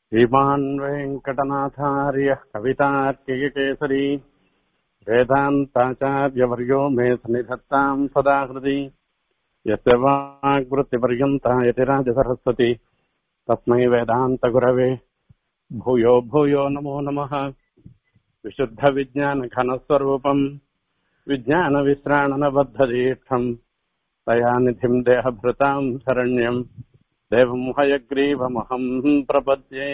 श्रीमान् वेङ्कटनाथार्यः कवितार्किककेसरी वेदान्ताचार्यवर्यो मे सन्निधत्ताम् सदा हृदि यस्य वाग्वृत्तिपर्यन्ता यतिराजसरस्वती तस्मै वेदान्तगुरवे भूयो भूयो नमो नमः विशुद्धविज्ञानघनस्वरूपम् विज्ञानविश्राणनबद्धदीक्षम् दयानिधिम् देहभृताम् शरण्यम् देवम् हयग्रीवमहम् प्रपद्ये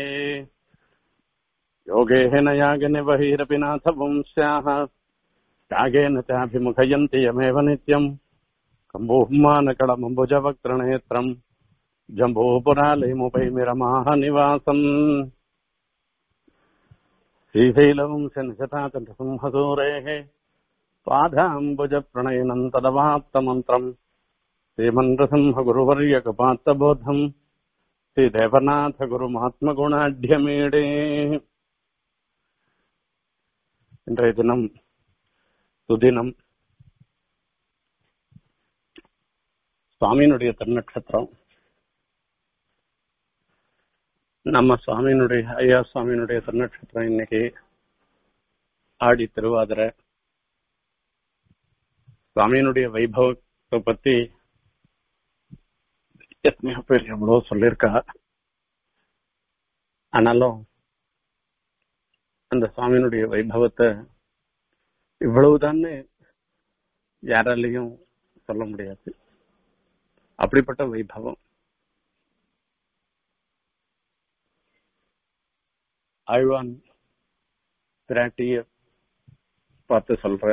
योगेन यागेन बहिरपि नाथ पुंस्याः त्यागेन चाभिमुखयन्ति यमेव नित्यम् कम्बुह्मानकळमम्बुजवक्त्रनेत्रम् जम्बूपुरालयमुपैमिरमाह निवासम् श्रीशैलवंशनिशताचन्द्रसिंहसूरेः पादाम्बुजप्रणयनम् तदवाप्तमन्त्रम् श्रीमन्द्रसिंहगुरुवर्यकपात्तबोधम् ஸ்ரீதேவநாதகுருமாத்மகுணாட்யமேடே இன்றைய தினம் சுதினம் சுவாமியினுடைய திருநட்சத்திரம் நம்ம சுவாமியினுடைய ஐயா சுவாமியினுடைய திருநட்சத்திரம் இன்னைக்கு ஆடி திருவாதிரை சுவாமியினுடைய வைபவத்தை பத்தி எத்தனையோ பேர் எவ்வளவு சொல்லியிருக்கா ஆனாலும் அந்த சுவாமியினுடைய வைபவத்தை இவ்வளவுதான்னு யாராலையும் சொல்ல முடியாது அப்படிப்பட்ட வைபவம் ஆழ்வான் பிராட்டிய பார்த்து சொல்ற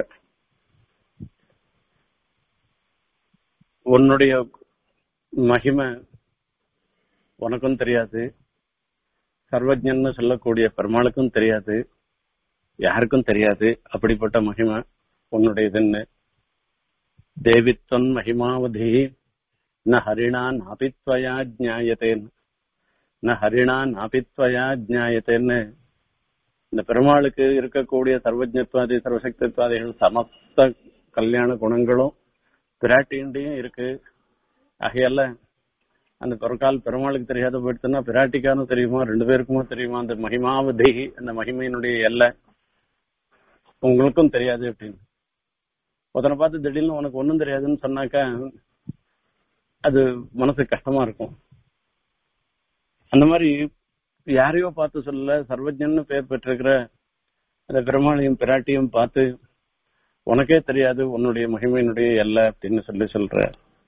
உன்னுடைய மகிமை உனக்கும் தெரியாது சர்வஜன்னு சொல்லக்கூடிய பெருமாளுக்கும் தெரியாது யாருக்கும் தெரியாது அப்படிப்பட்ட மகிமை உன்னுடையதுன்னு தேவித்வன் மகிமாவதி ந ஹரிணா நாபித்வயா ஜாயத்தேன் ந ஹரிணா நாபித்வயா ஜாயத்தேன்னு இந்த பெருமாளுக்கு இருக்கக்கூடிய சர்வஜத்வாதி சர்வசக்தித்வாதிகள் சமஸ்த கல்யாண குணங்களும் பிராட்டியும் இருக்கு ஆகையால அந்த பிறக்கால் பெருமாளுக்கு தெரியாத போயிடுச்சுன்னா பிராட்டிக்காரும் தெரியுமா ரெண்டு பேருக்குமோ தெரியுமா அந்த மகிமாவதி அந்த மகிமையினுடைய எல்லை உங்களுக்கும் தெரியாது அப்படின்னு ஒருத்தனை பார்த்து திடீர்னு உனக்கு ஒன்றும் தெரியாதுன்னு சொன்னாக்கா அது மனசுக்கு கஷ்டமா இருக்கும் அந்த மாதிரி யாரையோ பார்த்து சொல்ல சர்வஜன்னு பெயர் பெற்றிருக்கிற அந்த பெருமாளையும் பிராட்டியும் பார்த்து உனக்கே தெரியாது உன்னுடைய மகிமையினுடைய எல்லை அப்படின்னு சொல்லி சொல்ற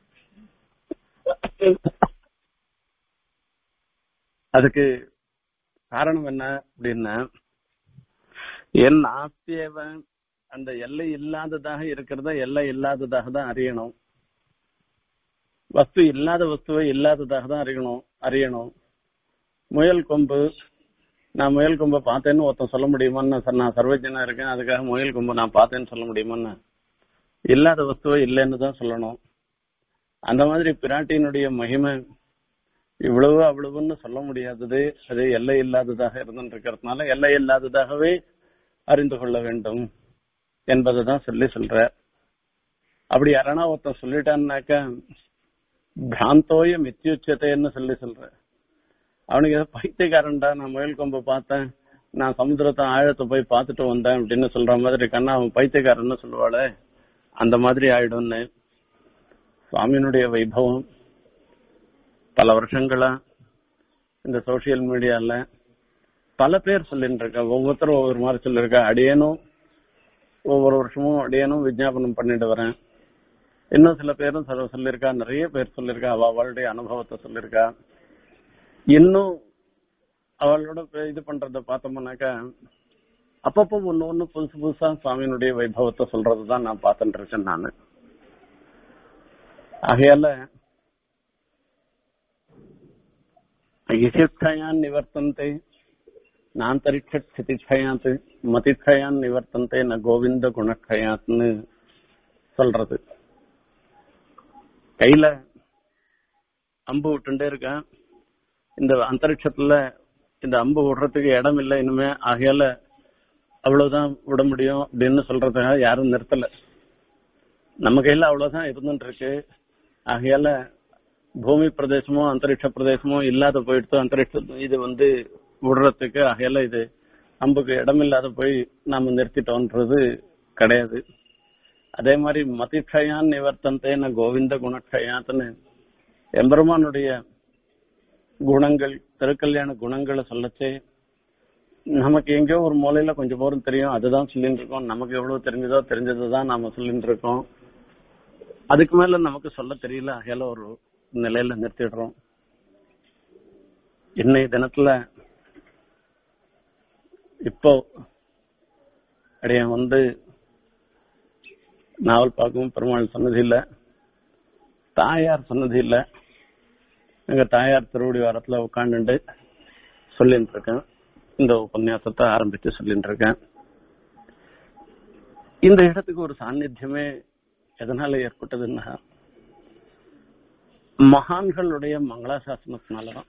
அதுக்கு காரணம் என்ன அப்படின்னா என் ஆஸ்தியவன் அந்த எல்லை இல்லாததாக இருக்கிறத எல்லை இல்லாததாக தான் அறியணும் வஸ்து இல்லாத வஸ்துவை இல்லாததாக தான் அறியணும் அறியணும் முயல் கொம்பு நான் முயல் கொம்பை பார்த்தேன்னு ஒருத்தன் சொல்ல முடியுமான்னு நான் சர்வஜனா இருக்கேன் அதுக்காக முயல் கொம்பு நான் பார்த்தேன்னு சொல்ல முடியுமான்னு இல்லாத வஸ்துவை இல்லைன்னு தான் சொல்லணும் அந்த மாதிரி பிராட்டியினுடைய மகிமை இவ்வளவு அவ்வளவுன்னு சொல்ல முடியாதது அது எல்லை இல்லாததாக இருந்துட்டு இருக்கிறதுனால எல்லை இல்லாததாகவே அறிந்து கொள்ள வேண்டும் என்பதை தான் சொல்லி சொல்ற அப்படி யாரானா ஒருத்தன் சொல்லிட்டான்னாக்க பிராந்தோய மித்தியுச்சத்தைன்னு சொல்லி சொல்ற அவனுக்கு ஏதோ பைத்தியக்காரன்டா நான் முயல் கொம்பை பார்த்தேன் நான் சமுத்திரத்தை ஆழத்தை போய் பார்த்துட்டு வந்தேன் அப்படின்னு சொல்ற மாதிரி கண்ணா அவன் பைத்தியக்காரன்னு சொல்லுவாளே அந்த மாதிரி ஆயிடும்னு சுவாமியினுடைய வைபவம் பல வருஷங்களா இந்த சோசியல் மீடியால பல பேர் சொல்லிட்டு இருக்கா ஒவ்வொருத்தரும் ஒவ்வொரு மாதிரி சொல்லியிருக்கா அடியனும் ஒவ்வொரு வருஷமும் அடியனும் விஜாபனம் பண்ணிட்டு வரேன் இன்னும் சில பேரும் சொல்லியிருக்கா நிறைய பேர் சொல்லியிருக்கா அவ அவளுடைய அனுபவத்தை சொல்லியிருக்கா இன்னும் அவளோட இது பண்றத பார்த்தோம்னாக்கா அப்பப்போ ஒண்ணு ஒண்ணு புதுசு புதுசா சுவாமியினுடைய வைபவத்தை சொல்றதுதான் நான் பார்த்துட்டு இருக்கேன் நானு ஆகையால இசிட்சயான் நிவர்த்தந்தே நாந்தரிக்ஷ ஸ்திதிக்ஷயாத் மதிக்ஷயான் நிவர்த்தந்தே ந கோவிந்த குணக்ஷயாத்னு சொல்றது கையில அம்பு விட்டுட்டே இருக்கேன் இந்த அந்தரிக்ஷத்துல இந்த அம்பு விடுறதுக்கு இடம் இல்லை இனிமே ஆகையால அவ்வளவுதான் விட முடியும் அப்படின்னு சொல்றதுக்காக யாரும் நிறுத்தல நம்ம கையில அவ்வளவுதான் இருந்துட்டு இருக்கு ஆகையால பூமி பிரதேசமோ அந்தரிக்ஷ பிரதேசமோ இல்லாத போயிடுத்து அந்தரிக்ஷ இது வந்து விடுறதுக்கு அகையில இது அம்புக்கு இடமில்லாத போய் நாம நிறுத்திட்டோன்றது கிடையாது அதே மாதிரி மதிக்ஷயான் நிவர்த்தந்தேன கோவிந்த குணக்ஷயாத்னு எம்பெருமானுடைய குணங்கள் திருக்கல்யாண குணங்களை சொல்லச்சே நமக்கு எங்கேயோ ஒரு மூலையில கொஞ்சம் போரும் தெரியும் அதுதான் சொல்லிட்டு இருக்கோம் நமக்கு எவ்வளவு தெரிஞ்சதோ தெரிஞ்சதுதான் நாம சொல்லிட்டு இருக்கோம் அதுக்கு மேல நமக்கு சொல்ல தெரியல அகையில ஒரு நிலையில நிறுத்திடுறோம் இன்னைய தினத்துல இப்போ அடையன் வந்து நாவல் பார்க்கவும் பெருமாள் சொன்னது இல்ல தாயார் சொன்னது இல்ல எங்க தாயார் திருவடி வாரத்துல உட்காந்துட்டு சொல்லிட்டு இருக்கேன் இந்த உபன்யாசத்தை ஆரம்பிச்சு சொல்லிட்டு இருக்கேன் இந்த இடத்துக்கு ஒரு சாநித்தியமே எதனால ஏற்பட்டதுன்னா மகான்களுடைய மங்களாசாசனத்தினாலதான்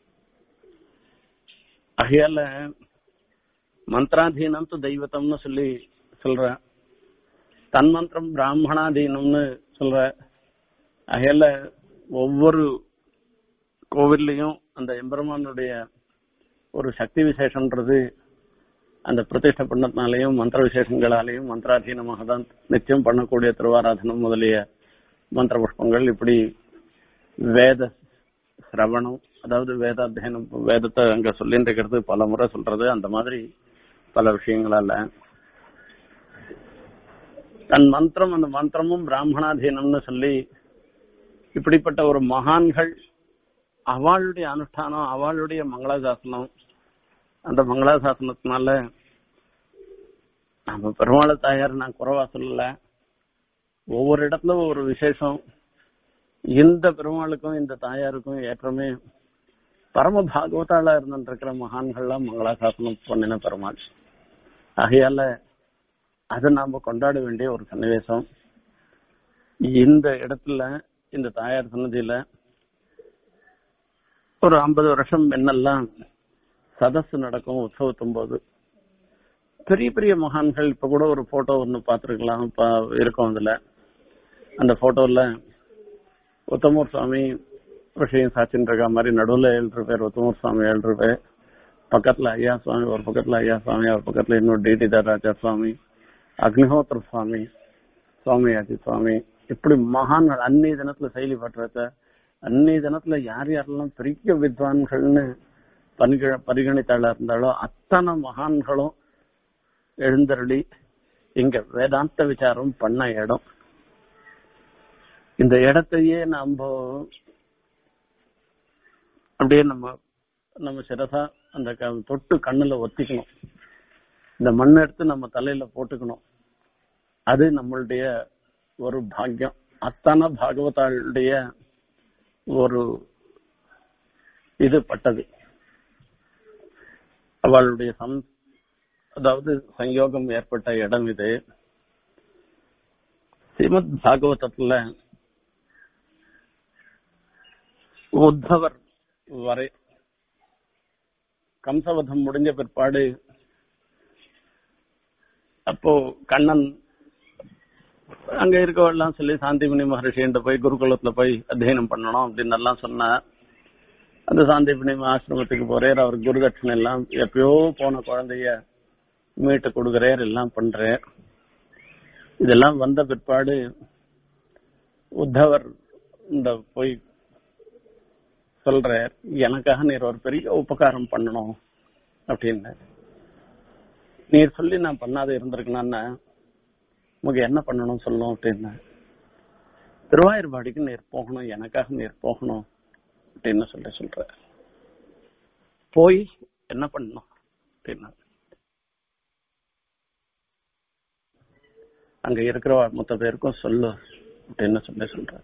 ஆகையால மந்திராதீனம் து தெய்வத்தம்னு சொல்லி சொல்ற தன்மந்திரம் பிராமணாதீனம்னு சொல்ற ஆகையால ஒவ்வொரு கோவில்லையும் அந்த எம்பெருமானுடைய ஒரு சக்தி விசேஷம்ன்றது அந்த பிரதிஷ்டை பண்ணதுனாலையும் மந்திர விசேஷங்களாலையும் மந்திராதீனமாக தான் நிச்சயம் பண்ணக்கூடிய திருவாராதனம் முதலிய மந்திர புஷ்பங்கள் இப்படி வேத சிரவணம் அதாவது வேதாத்தியனம் வேதத்தை அங்க சொல்லிட்டு இருக்கிறது பல முறை சொல்றது அந்த மாதிரி பல விஷயங்களால தன் மந்திரம் அந்த மந்திரமும் பிராமணாதீனம்னு சொல்லி இப்படிப்பட்ட ஒரு மகான்கள் அவளுடைய அனுஷ்டானம் அவளுடைய மங்களாசாசனம் அந்த மங்களாசாசனத்தினால நம்ம பெருமாள தாயார் நான் குறைவா சொல்லல ஒவ்வொரு இடத்துல ஒரு விசேஷம் இந்த பெருமாளுக்கும் இந்த தாயாருக்கும் ஏற்றமே பரம பாகவதால இருந்துருக்கிற மகான்கள்லாம் மங்களாசாசனம் பண்ணின பெருமாள் ஆகையால அதை நாம கொண்டாட வேண்டிய ஒரு சன்னிவேசம் இந்த இடத்துல இந்த தாயார் சன்னதியில ஒரு ஐம்பது வருஷம் முன்னெல்லாம் சதஸ் நடக்கும் உற்சவத்தும் போது பெரிய பெரிய மகான்கள் இப்ப கூட ஒரு போட்டோ ஒண்ணு பாத்துருக்கலாம் இருக்கும் அதுல அந்த போட்டோல உத்தமூர் சுவாமி விஷயம் சாட்சின்னு இருக்க மாதிரி நடுவுல ஏழு பேர் உத்தமூர் சுவாமி ஏழு பேர் பக்கத்துல ஐயா சுவாமி ஒரு பக்கத்துல ஐயா சுவாமி ஒரு பக்கத்துல இன்னொரு டிடி ராஜா சுவாமி அக்னிஹோத்திர சுவாமி சுவாமியாச்சி சுவாமி இப்படி மகான்கள் அன்னைய தினத்துல செயலி பற்றத அன்னைய தினத்துல யார் யாரெல்லாம் பெரிய வித்வான்கள்னு பரிக பரிகணித்தாளா இருந்தாலோ அத்தனை மகான்களும் எழுந்தருளி இங்க வேதாந்த விசாரம் பண்ண இடம் இந்த இடத்தையே நம்ம அப்படியே நம்ம நம்ம சிரசா அந்த க- தொட்டு கண்ணுல ஒத்திக்கணும் இந்த மண் எடுத்து நம்ம தலையில போட்டுக்கணும் அது நம்மளுடைய ஒரு பாக்கியம் அத்தனை பாகவதாளுடைய ஒரு இது பட்டது அவளுடைய சம் அதாவது சங்கயோகம் ஏற்பட்ட இடம் இது ஸ்ரீமத் பாகவதத்துல உத்தவர் வரை கம்சவதம் முடிஞ்ச பிற்பாடு அப்போ கண்ணன் அங்க இருக்கவெல்லாம் சொல்லி சாந்திமணி மகர்ஷின்ட்டு போய் குருகுலத்துல போய் அத்தியனம் பண்ணணும் அப்படின்னு எல்லாம் சொன்னா அந்த சாந்திமணி ஆசிரமத்துக்கு போறார் அவர் குருதட்சணை எல்லாம் எப்பயோ போன குழந்தைய மீட்டு கொடுக்குறார் எல்லாம் பண்றார் இதெல்லாம் வந்த பிற்பாடு உத்தவர் இந்த போய் சொல்றார் எனக்காக நீர் ஒரு பெரிய உபகாரம் பண்ணணும் அப்படின்னு நீர் சொல்லி நான் பண்ணாத இருந்திருக்கணும்னா உமக்கு என்ன பண்ணணும் சொல்லும் அப்படின்னு திருவாயூர்பாடிக்கு நீர் போகணும் எனக்காக நீர் போகணும் அப்படின்னு சொல்லி சொல்ற போய் என்ன பண்ணணும் அப்படின்னா அங்க இருக்கிற மொத்த பேருக்கும் சொல்லு அப்படின்னு சொல்லி சொல்ற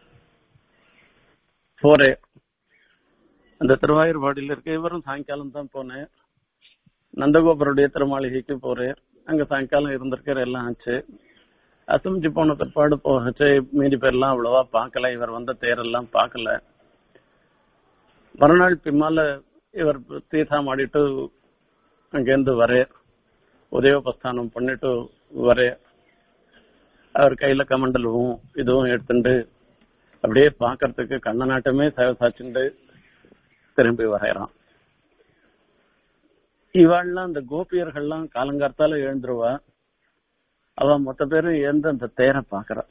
போறேன் அந்த திருவாயூர்பாடியில் இருக்க இவரும் சாயங்காலம் தான் போனேன் நந்தகோபருடைய திருமாளிகைக்கு போறேன் அங்க சாயங்காலம் இருந்திருக்கிற எல்லாம் ஆச்சு அசமிச்சு போன பிற்பாடு போச்சு மீதி பேர்லாம் அவ்வளவா பார்க்கல இவர் வந்த தேரெல்லாம் பார்க்கல மறுநாள் பின்னால இவர் தீர்த்தம் ஆடிட்டு அங்கேருந்து வரே உதயோபஸ்தானம் பண்ணிட்டு வரே அவர் கையில கமண்டலவும் இதுவும் எடுத்துட்டு அப்படியே பாக்குறதுக்கு கண்ண நாட்டமே சேவை சாச்சுண்டு திரும்பி வரையறான் இவாள்லாம் அந்த கோபியர்கள்லாம் காலங்கார்த்தால எழுந்துருவா அவ மொத்த பேரும் எழுந்து அந்த தேரை பாக்குறா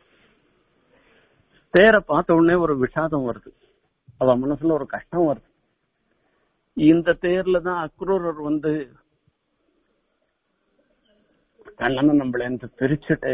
தேரை பார்த்த உடனே ஒரு விஷாதம் வருது அவ மனசுல ஒரு கஷ்டம் வருது இந்த தேர்ல தான் அக்ரூரர் வந்து கண்ணனை நம்மள இருந்து பிரிச்சுட்டு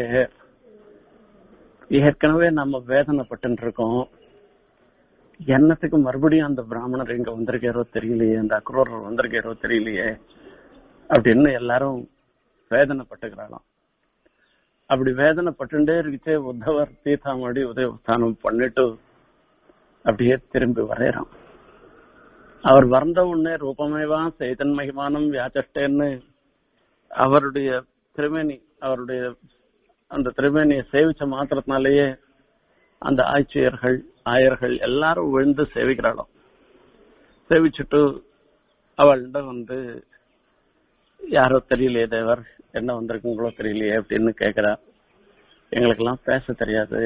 ஏற்கனவே நம்ம வேதனைப்பட்டு இருக்கோம் என்னத்துக்கு மறுபடியும் அந்த பிராமணர் இங்க வந்திருக்காரோ தெரியலையே அந்த அக்ரூரர் வந்திருக்காரோ தெரியலையே அப்படின்னு எல்லாரும் வேதனைப்பட்டுக்கிறாளாம் அப்படி வேதனைப்பட்டுட்டே இருக்குச்சே உத்தவர் தீர்த்தாமடி உதயஸ்தானம் பண்ணிட்டு அப்படியே திரும்பி வரையறான் அவர் வந்த உடனே ரூபமேவா சைதன் மகிமானம் வியாச்சஷ்டேன்னு அவருடைய திருமேனி அவருடைய அந்த திருமேனியை சேவிச்ச மாத்திரத்தினாலேயே அந்த ஆட்சியர்கள் ஆயர்கள் எல்லாரும் விழுந்து சேவிக்கிறாளாம் சேவிச்சுட்டு அவள்கிட்ட வந்து யாரோ தெரியலையே தேவர் என்ன வந்திருக்குங்களோ தெரியலையே அப்படின்னு கேக்குறா எங்களுக்கெல்லாம் பேச தெரியாது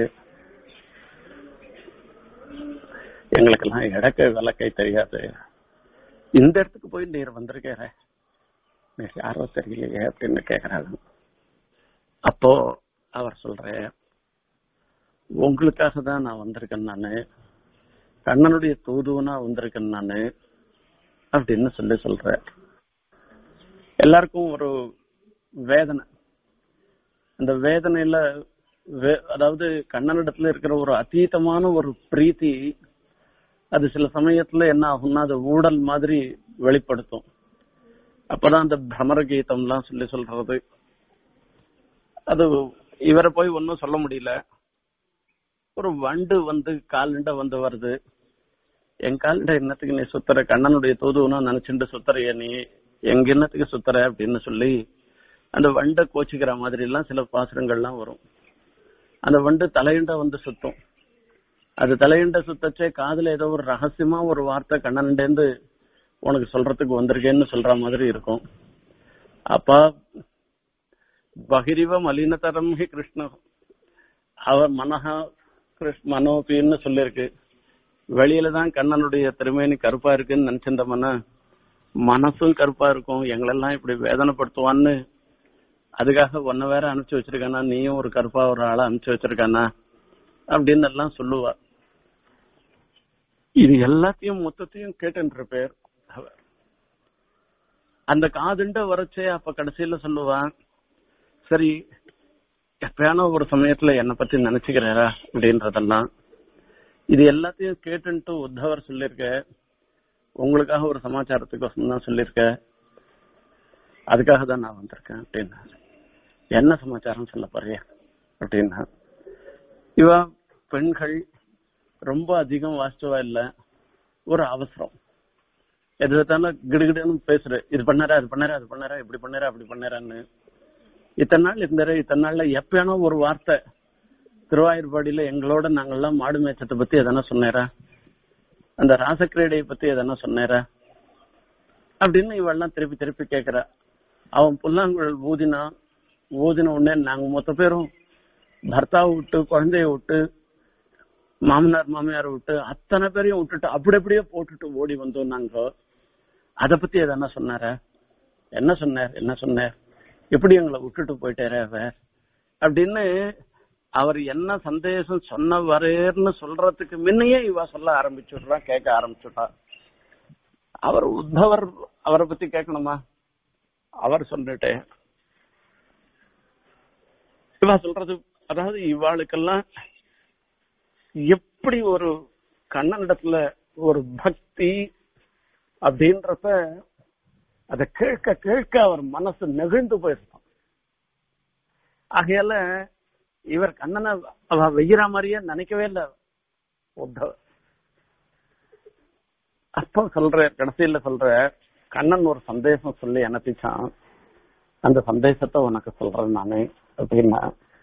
எங்களுக்கெல்லாம் இடக்கை விளக்கை தெரியாது இந்த இடத்துக்கு போய் நீர் வந்திருக்கிற நீர் யாரோ தெரியலையே அப்படின்னு கேக்குறாங்க அப்போ அவர் சொல்ற உங்களுக்காக தான் நான் வந்திருக்கேன் நானு கண்ணனுடைய தூதுவனா வந்திருக்கேன் நானு அப்படின்னு சொல்லி சொல்றேன் எல்லாருக்கும் ஒரு வேதனை அந்த வேதனையில வே- அதாவது கண்ணனிடத்துல இருக்கிற ஒரு அதீதமான ஒரு பிரீத்தி அது சில சமயத்துல என்ன ஆகும்னா அது ஊடல் மாதிரி வெளிப்படுத்தும் அப்பதான் அந்த பிரமர கீதம்லாம் சொல்லி சொல்றது அது இவரை போய் ஒன்னும் சொல்ல முடியல ஒரு வண்டு வந்து கால்ண்ட வந்து வருது என் கால்ண்ட என்னத்துக்கு நீ சுத்துற கண்ணனுடைய தூதுவனா நினைச்சுட்டு சுத்துறைய நீ எங்க என்னத்துக்கு சுத்துற அப்படின்னு சொல்லி அந்த வண்டை கோச்சிக்கிற மாதிரி எல்லாம் சில பாசுரங்கள்லாம் வரும் அந்த வண்டு தலையண்ட வந்து சுத்தும் அது தலையண்ட சுத்தச்சே காதுல ஏதோ ஒரு ரகசியமா ஒரு வார்த்தை கண்ணன்டேந்து உனக்கு சொல்றதுக்கு வந்திருக்கேன்னு சொல்ற மாதிரி இருக்கும் அப்பா பகிரிவ மலினதரம் ஹி கிருஷ்ண அவர் மனஹா கிருஷ் மனோபின்னு சொல்லிருக்கு வெளியில தான் கண்ணனுடைய திருமேனி கருப்பா இருக்குன்னு நினைச்சிருந்தோம்னா மனசும் கருப்பா இருக்கும் எங்களெல்லாம் இப்படி வேதனைப்படுத்துவான்னு அதுக்காக ஒன்ன வேற அனுப்பிச்சு வச்சிருக்கானா நீயும் ஒரு கருப்பா ஒரு ஆளை அனுப்பிச்சு வச்சிருக்கானா அப்படின்னு எல்லாம் சொல்லுவா இது எல்லாத்தையும் மொத்தத்தையும் கேட்டுன்ற பேர் அவ அந்த காதுண்ட வரச்சே அப்ப கடைசியில சொல்லுவான் சரி எப்பயான ஒரு சமயத்துல என்ன பத்தி நினைச்சுக்கிறாரா அப்படின்றதெல்லாம் இது எல்லாத்தையும் கேட்டுன்ட்டு உத்தவர் சொல்லியிருக்க உங்களுக்காக ஒரு சமாச்சாரத்துக்கோசம் தான் சொல்லியிருக்க அதுக்காக தான் நான் வந்திருக்கேன் அப்படின்னா என்ன சமாச்சாரம் சொல்ல போறியா அப்படின்னா இவ பெண்கள் ரொம்ப அதிகம் வாசிச்சவா இல்ல ஒரு அவசரம் எது பார்த்தாலும் கிடுகிடுன்னு பேசுற இது பண்ணாரா அது பண்ணாரா அது பண்ணாரா இப்படி பண்ணாரா அப்படி பண்ணாரான்னு இத்தனை நாள் இருந்தாரு இத்தனை நாள்ல எப்பயானோ ஒரு வார்த்தை திருவாயூர்பாடியில எங்களோட நாங்கெல்லாம் மாடு மேய்ச்சத்தை பத்தி எதனா சொன்னேரா அந்த ராசக்கிரீடையை பத்தி எதனா சொன்னேரா அப்படின்னு இவெல்லாம் திருப்பி திருப்பி கேக்குறா அவன் புல்லாங்குழல் ஊதினா ஊதின உடனே நாங்க மொத்த பேரும் பர்த்தாவை விட்டு குழந்தைய விட்டு மாமனார் மாமியாரை விட்டு அத்தனை பேரையும் விட்டுட்டு அப்படி அப்படியே போட்டுட்டு ஓடி வந்தோம் நாங்க அத பத்தி எதனா சொன்னாரா என்ன சொன்னார் என்ன சொன்னார் எப்படி எங்களை விட்டுட்டு போயிட்டாரே அவர் அப்படின்னு அவர் என்ன சந்தேசம் சொன்ன வரேன்னு சொல்றதுக்கு முன்னையே இவ சொல்ல ஆரம்பிச்சுடுறா கேட்க ஆரம்பிச்சுட்டா அவர் உத்தவர் அவரை பத்தி கேட்கணுமா அவர் சொல்லிட்டே இவா சொல்றது அதாவது இவாளுக்கெல்லாம் எப்படி ஒரு கண்ணனிடத்துல ஒரு பக்தி அப்படின்றத அதை கேட்க கேட்க அவர் மனசு நெகிழ்ந்து போயிருக்கும் ஆகையால இவர் கண்ணனை அவ வெய்யற மாதிரியே நினைக்கவே இல்லை உத்தவர் அப்போ சொல்ற கடைசியில சொல்ற கண்ணன் ஒரு சந்தேசம் சொல்லி அனுப்பிச்சான் அந்த சந்தேசத்தை உனக்கு சொல்றேன் நானு அப்படின்னா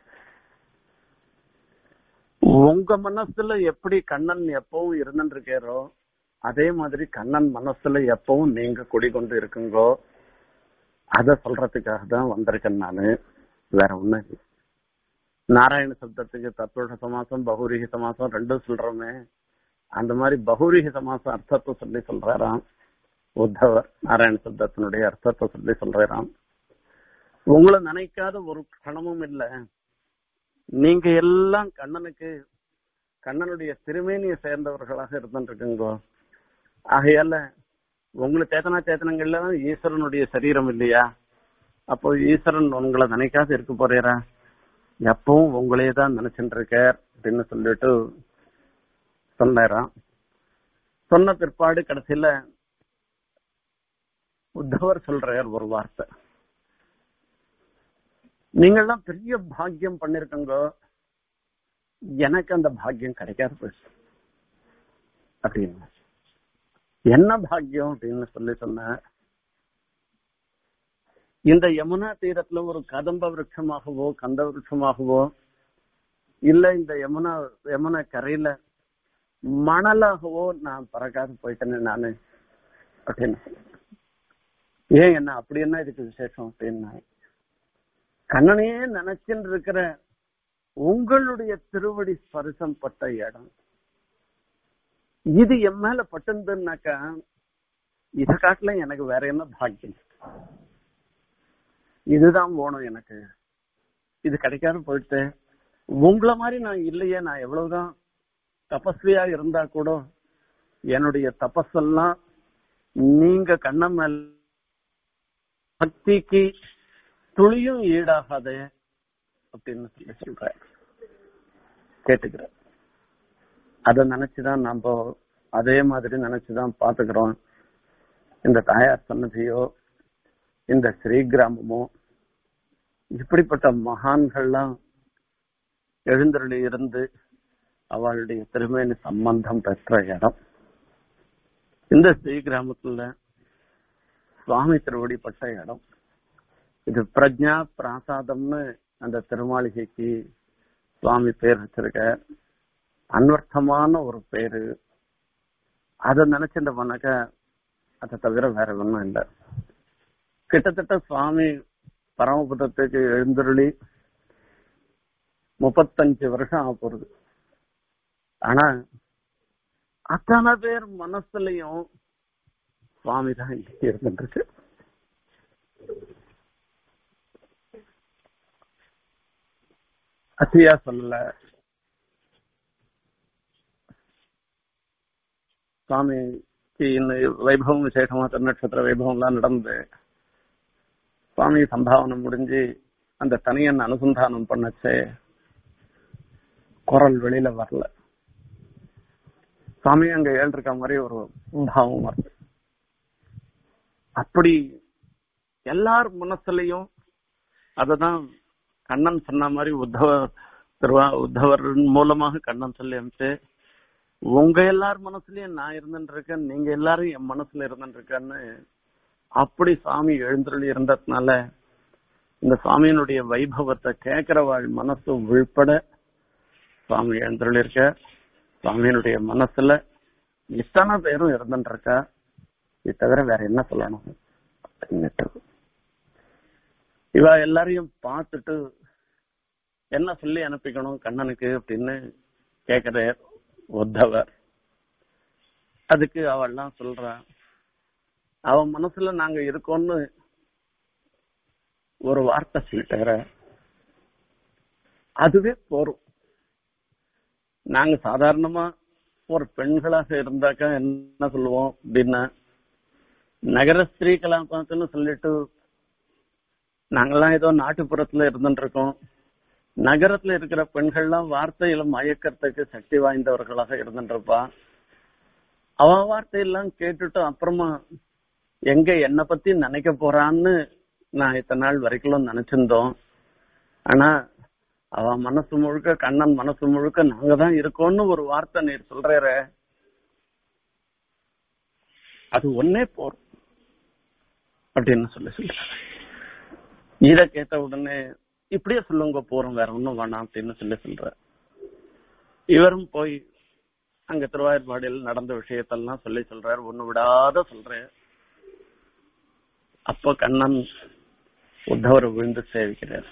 உங்க மனசுல எப்படி கண்ணன் எப்பவும் இருந்துருக்காரோ அதே மாதிரி கண்ணன் மனசுல எப்பவும் நீங்க குடிகொண்டு இருக்குங்கோ அத சொல்றதுக்காக தான் வந்திருக்கேன் நானு வேற ஒண்ணு இல்ல. நாராயண சப்தத்துக்கு தத்துவ சமாசம் பகுரீக சமாசம் ரெண்டும் சொல்றோமே அந்த மாதிரி பகுரீக சமாசம் அர்த்தத்தை சொல்லி சொல்றாராம் உத்தவர் நாராயண சப்தத்தினுடைய அர்த்தத்தை சொல்லி சொல்றாராம் உங்களை நினைக்காத ஒரு கணமும் இல்ல நீங்க எல்லாம் கண்ணனுக்கு கண்ணனுடைய திருமேனியை சேர்ந்தவர்களாக இருந்துருக்குங்கோ ஆகையால உங்களுக்கு சேத்தனா சேத்தனங்கள்ல தான் ஈஸ்வரனுடைய சரீரம் இல்லையா அப்போ ஈஸ்வரன் உங்களை நினைக்காத இருக்க போறீரா எப்பவும் உங்களே தான் நினைச்சுட்டு இருக்கார் அப்படின்னு சொல்லிட்டு சொன்னாராம் சொன்ன பிற்பாடு கடைசியில உத்தவர் சொல்றார் ஒரு வார்த்தை நீங்கள்லாம் பெரிய பாக்கியம் பண்ணிருக்கங்க எனக்கு அந்த பாக்கியம் கிடைக்காது போயிடுச்சு அப்படின்னு என்ன பாக்கியம் அப்படின்னு சொல்லி சொன்ன இந்த யமுனா தீரத்துல ஒரு கதம்ப விருட்சமாகவோ கந்த விருட்சமாகவோ இல்ல இந்த யமுனா யமுனா கரையில மணலாகவோ நான் பறக்காது போயிட்டேன்னு நானு அப்படின்னு ஏன் என்ன அப்படி என்ன இதுக்கு விசேஷம் அப்படின்னா கண்ணனையே நினைச்சுட்டு இருக்கிற உங்களுடைய திருவடி ஸ்பரிசம் பட்ட இடம் இது என் மேல பட்டுதுன்னாக்கா இத காட்டுல எனக்கு வேற என்ன பாக்கியம் இதுதான் போகணும் எனக்கு இது கிடைக்காம போயிட்டு உங்களை மாதிரி நான் இல்லையே நான் எவ்வளவுதான் தபஸ்வியா இருந்தா கூட என்னுடைய தபஸெல்லாம் நீங்க கண்ணம் மேல் பக்திக்கு துளியும் ஈடாகாது அப்படின்னு சொல்லி சொல்ற கேட்டுக்கிற அத நினைச்சுதான் நம்ம அதே மாதிரி நினைச்சுதான் பாத்துக்கிறோம் இந்த தாயார் சன்னதியோ இந்த ஸ்ரீ கிராமமோ இப்படிப்பட்ட மகான்கள்லாம் எழுந்தருளி இருந்து அவளுடைய திருமேனி சம்பந்தம் பெற்ற இடம் இந்த ஸ்ரீ கிராமத்துல சுவாமி திருவடிப்பட்ட இடம் இது பிரஜா பிராசாதம்னு அந்த திருமாளிகைக்கு சுவாமி பேர் வச்சிருக்க அன்வர்த்தமான ஒரு பேரு அதை நினைச்சுட்டு போனாக்க அதை தவிர வேற ஒண்ணும் இல்லை கிட்டத்தட்ட சுவாமி பரமபதத்துக்கு எழுந்தருளி முப்பத்தஞ்சு வருஷம் ஆக போறது ஆனா அத்தனை பேர் மனசுலயும் சுவாமி தான் இங்கே இருந்துருக்கு அசியா சொல்லல சுவாமிக்கு இன்னும் வைபவம் விசேஷமா திருநட்சத்திர வைபவம் எல்லாம் நடந்து சுவாமி சம்பாவனை முடிஞ்சு அந்த தனியன் அனுசந்தானம் பண்ணச்சே குரல் வெளியில வரல சுவாமி அங்க ஏழ்ருக்க மாதிரி ஒரு பாவம் வருது அப்படி எல்லார் மனசுலயும் அததான் கண்ணன் சொன்ன மாதிரி உத்தவ திருவா உத்தவர் மூலமாக கண்ணன் சொல்லி அனுப்பிச்சு உங்க எல்லார் மனசுலயும் நான் இருந்துட்டு இருக்கேன் நீங்க எல்லாரும் என் மனசுல இருந்துட்டு இருக்கேன்னு அப்படி சுவாமி எழுந்தருளி இருந்ததுனால இந்த சுவாமியினுடைய வைபவத்தை கேட்கிறவாள் மனசு உள்பட சுவாமி எழுந்தருளி இருக்க சுவாமியினுடைய மனசுல இத்தனை பேரும் இருந்துட்டு இருக்கா இது தவிர வேற என்ன சொல்லணும் அப்படின்னுட்டு இவ எல்லாரையும் பார்த்துட்டு என்ன சொல்லி அனுப்பிக்கணும் கண்ணனுக்கு அப்படின்னு கேக்குற உத்தவர் அதுக்கு அவள்லாம் சொல்றா அவன் மனசுல நாங்க இருக்கோம்னு ஒரு வார்த்தை சொல்லிட்டார அதுவே போறோம் நாங்க சாதாரணமா ஒரு பெண்களாக இருந்தாக்கா என்ன சொல்லுவோம் அப்படின்னா நகர ஸ்திரீ கலாபாத்துன்னு சொல்லிட்டு நாங்கெல்லாம் ஏதோ நாட்டுப்புறத்துல இருந்துட்டு இருக்கோம் நகரத்துல இருக்கிற பெண்கள்லாம் வார்த்தையில மயக்கறதுக்கு சக்தி வாய்ந்தவர்களாக இருந்துட்டு இருப்பா அவன் வார்த்தையெல்லாம் கேட்டுட்டு அப்புறமா எங்க என்ன பத்தி நினைக்க போறான்னு நான் இத்தனை நாள் வரைக்கும் நினைச்சிருந்தோம் ஆனா அவன் மனசு முழுக்க கண்ணன் மனசு முழுக்க நாங்க தான் இருக்கோம்னு ஒரு வார்த்தை நீர் சொல்ற அது ஒன்னே போறோம் அப்படின்னு சொல்லி சொல்ற இத கேட்ட உடனே இப்படியே சொல்லுங்க போறோம் வேற ஒண்ணும் வேணாம் அப்படின்னு சொல்லி சொல்ற இவரும் போய் அங்க திருவாயூர்பாடியில் நடந்த விஷயத்தெல்லாம் சொல்லி சொல்றாரு ஒண்ணு விடாத சொல்றேன் அப்ப கண்ணன் உத்தவரை விழுந்து சேவிக்கிறார்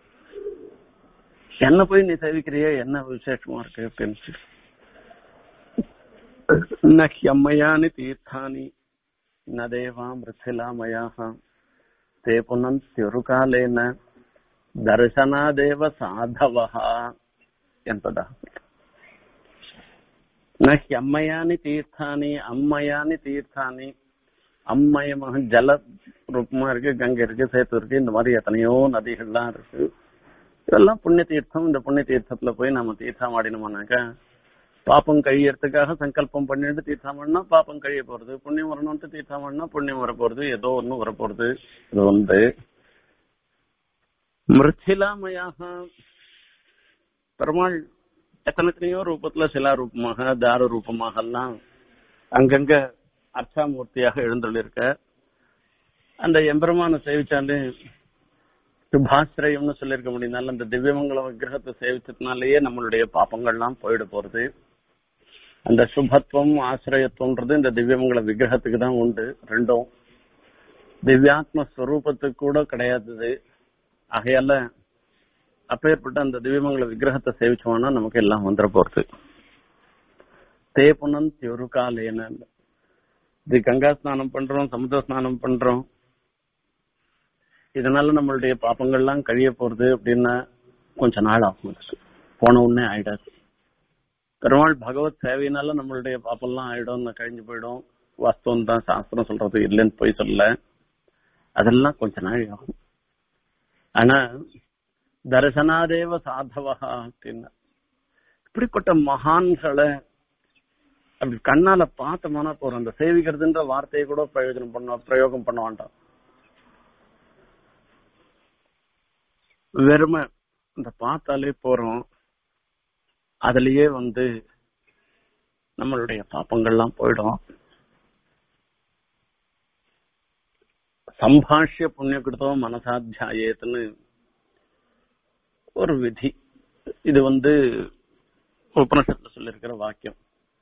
என்ன போய் நீ சேவிக்கிறிய என்ன விசேஷமா இருக்கு அப்படின்னு சொல்லி நஹ்யம்மயானி தீர்த்தானி ந தேவா மிருத்திலாமயாக தே புனந்தியுருகாலேன தர்சனாதேவ சாதவஹா என்பதாக ந ஹியம்மயானி தீர்த்தானி அம்மயானி தீர்த்தானி அம்மயமாக ஜல ரூபமா இருக்கு கங்கை இருக்கு சேத்து இருக்கு இந்த மாதிரி எத்தனையோ நதிகள்லாம் இருக்கு இதெல்லாம் புண்ணிய தீர்த்தம் இந்த புண்ணிய தீர்த்தத்துல போய் நம்ம தீர்த்தம் ஆடினோம்னாக்கா பாப்பம் கழியறதுக்காக சங்கல்பம் பண்ணிட்டு தீர்த்தம் பண்ணா பாப்பம் கழிய போறது புண்ணியம் வரணும்ட்டு தீர்த்தம் பண்ணா புண்ணியம் வர போறது ஏதோ ஒண்ணு வர போறது இது வந்து மிருத்திலாமயாக பெருமாள் எத்தனையோ ரூபத்துல சிலா ரூபமாக தார ரூபமாக எல்லாம் அங்கங்க அர்ச்சாமூர்த்தியாக எழுந்துள்ளிருக்க அந்த எம்பெருமான சேவிச்சாலே சுபாசிரயம்னு சொல்லியிருக்க முடியுனால அந்த திவ்யமங்கல விக்கிரகத்தை சேவிச்சதுனாலேயே நம்மளுடைய பாப்பங்கள்லாம் போயிட போறது அந்த சுபத்துவம் ஆசிரியத்துவம்ன்றது இந்த திவ்யமங்கல விக்கிரகத்துக்கு தான் உண்டு ரெண்டும் திவ்யாத்ம ஸ்வரூபத்துக்கு கூட கிடையாது ஆகையால அப்பேற்பட்ட அந்த திவ்யமங்கல விக்கிரகத்தை சேவிச்சோம்னா நமக்கு எல்லாம் வந்துட போறது தேப்புனன் திருக்காலேன இது கங்கா ஸ்நானம் பண்றோம் சமுத்திர ஸ்நானம் பண்றோம் இதனால நம்மளுடைய பாப்பங்கள்லாம் கழிய போறது அப்படின்னா கொஞ்ச நாள் ஆகும் அதுக்கு. போன உடனே ஆயிடாது பெருமாள் பகவத் சேவையினால நம்மளுடைய பாப்பெல்லாம் ஆயிடும் கழிஞ்சு போயிடும் வாஸ்தவம் தான் சாஸ்திரம் சொல்றது இல்லைன்னு போய் சொல்ல அதெல்லாம் கொஞ்ச நாள் ஆகும் ஆனா தரிசனாதேவ சாதவா அப்படின்னா இப்படிப்பட்ட மகான்களை அப்படி கண்ணால பார்த்தோம்னா போறோம் அந்த சேவிக்கிறதுன்ற வார்த்தையை கூட பிரயோஜனம் பண்ண பிரயோகம் பண்ண வேண்டாம் வெறுமை இந்த பார்த்தாலே போறோம் அதுலயே வந்து நம்மளுடைய பாப்பங்கள்லாம் போயிடும் சம்பாஷ்ய புண்ணிய கிருத்தம் மனசாத்தியாயத்துன்னு ஒரு விதி இது வந்து உபனிஷத்துல சொல்லியிருக்கிற வாக்கியம்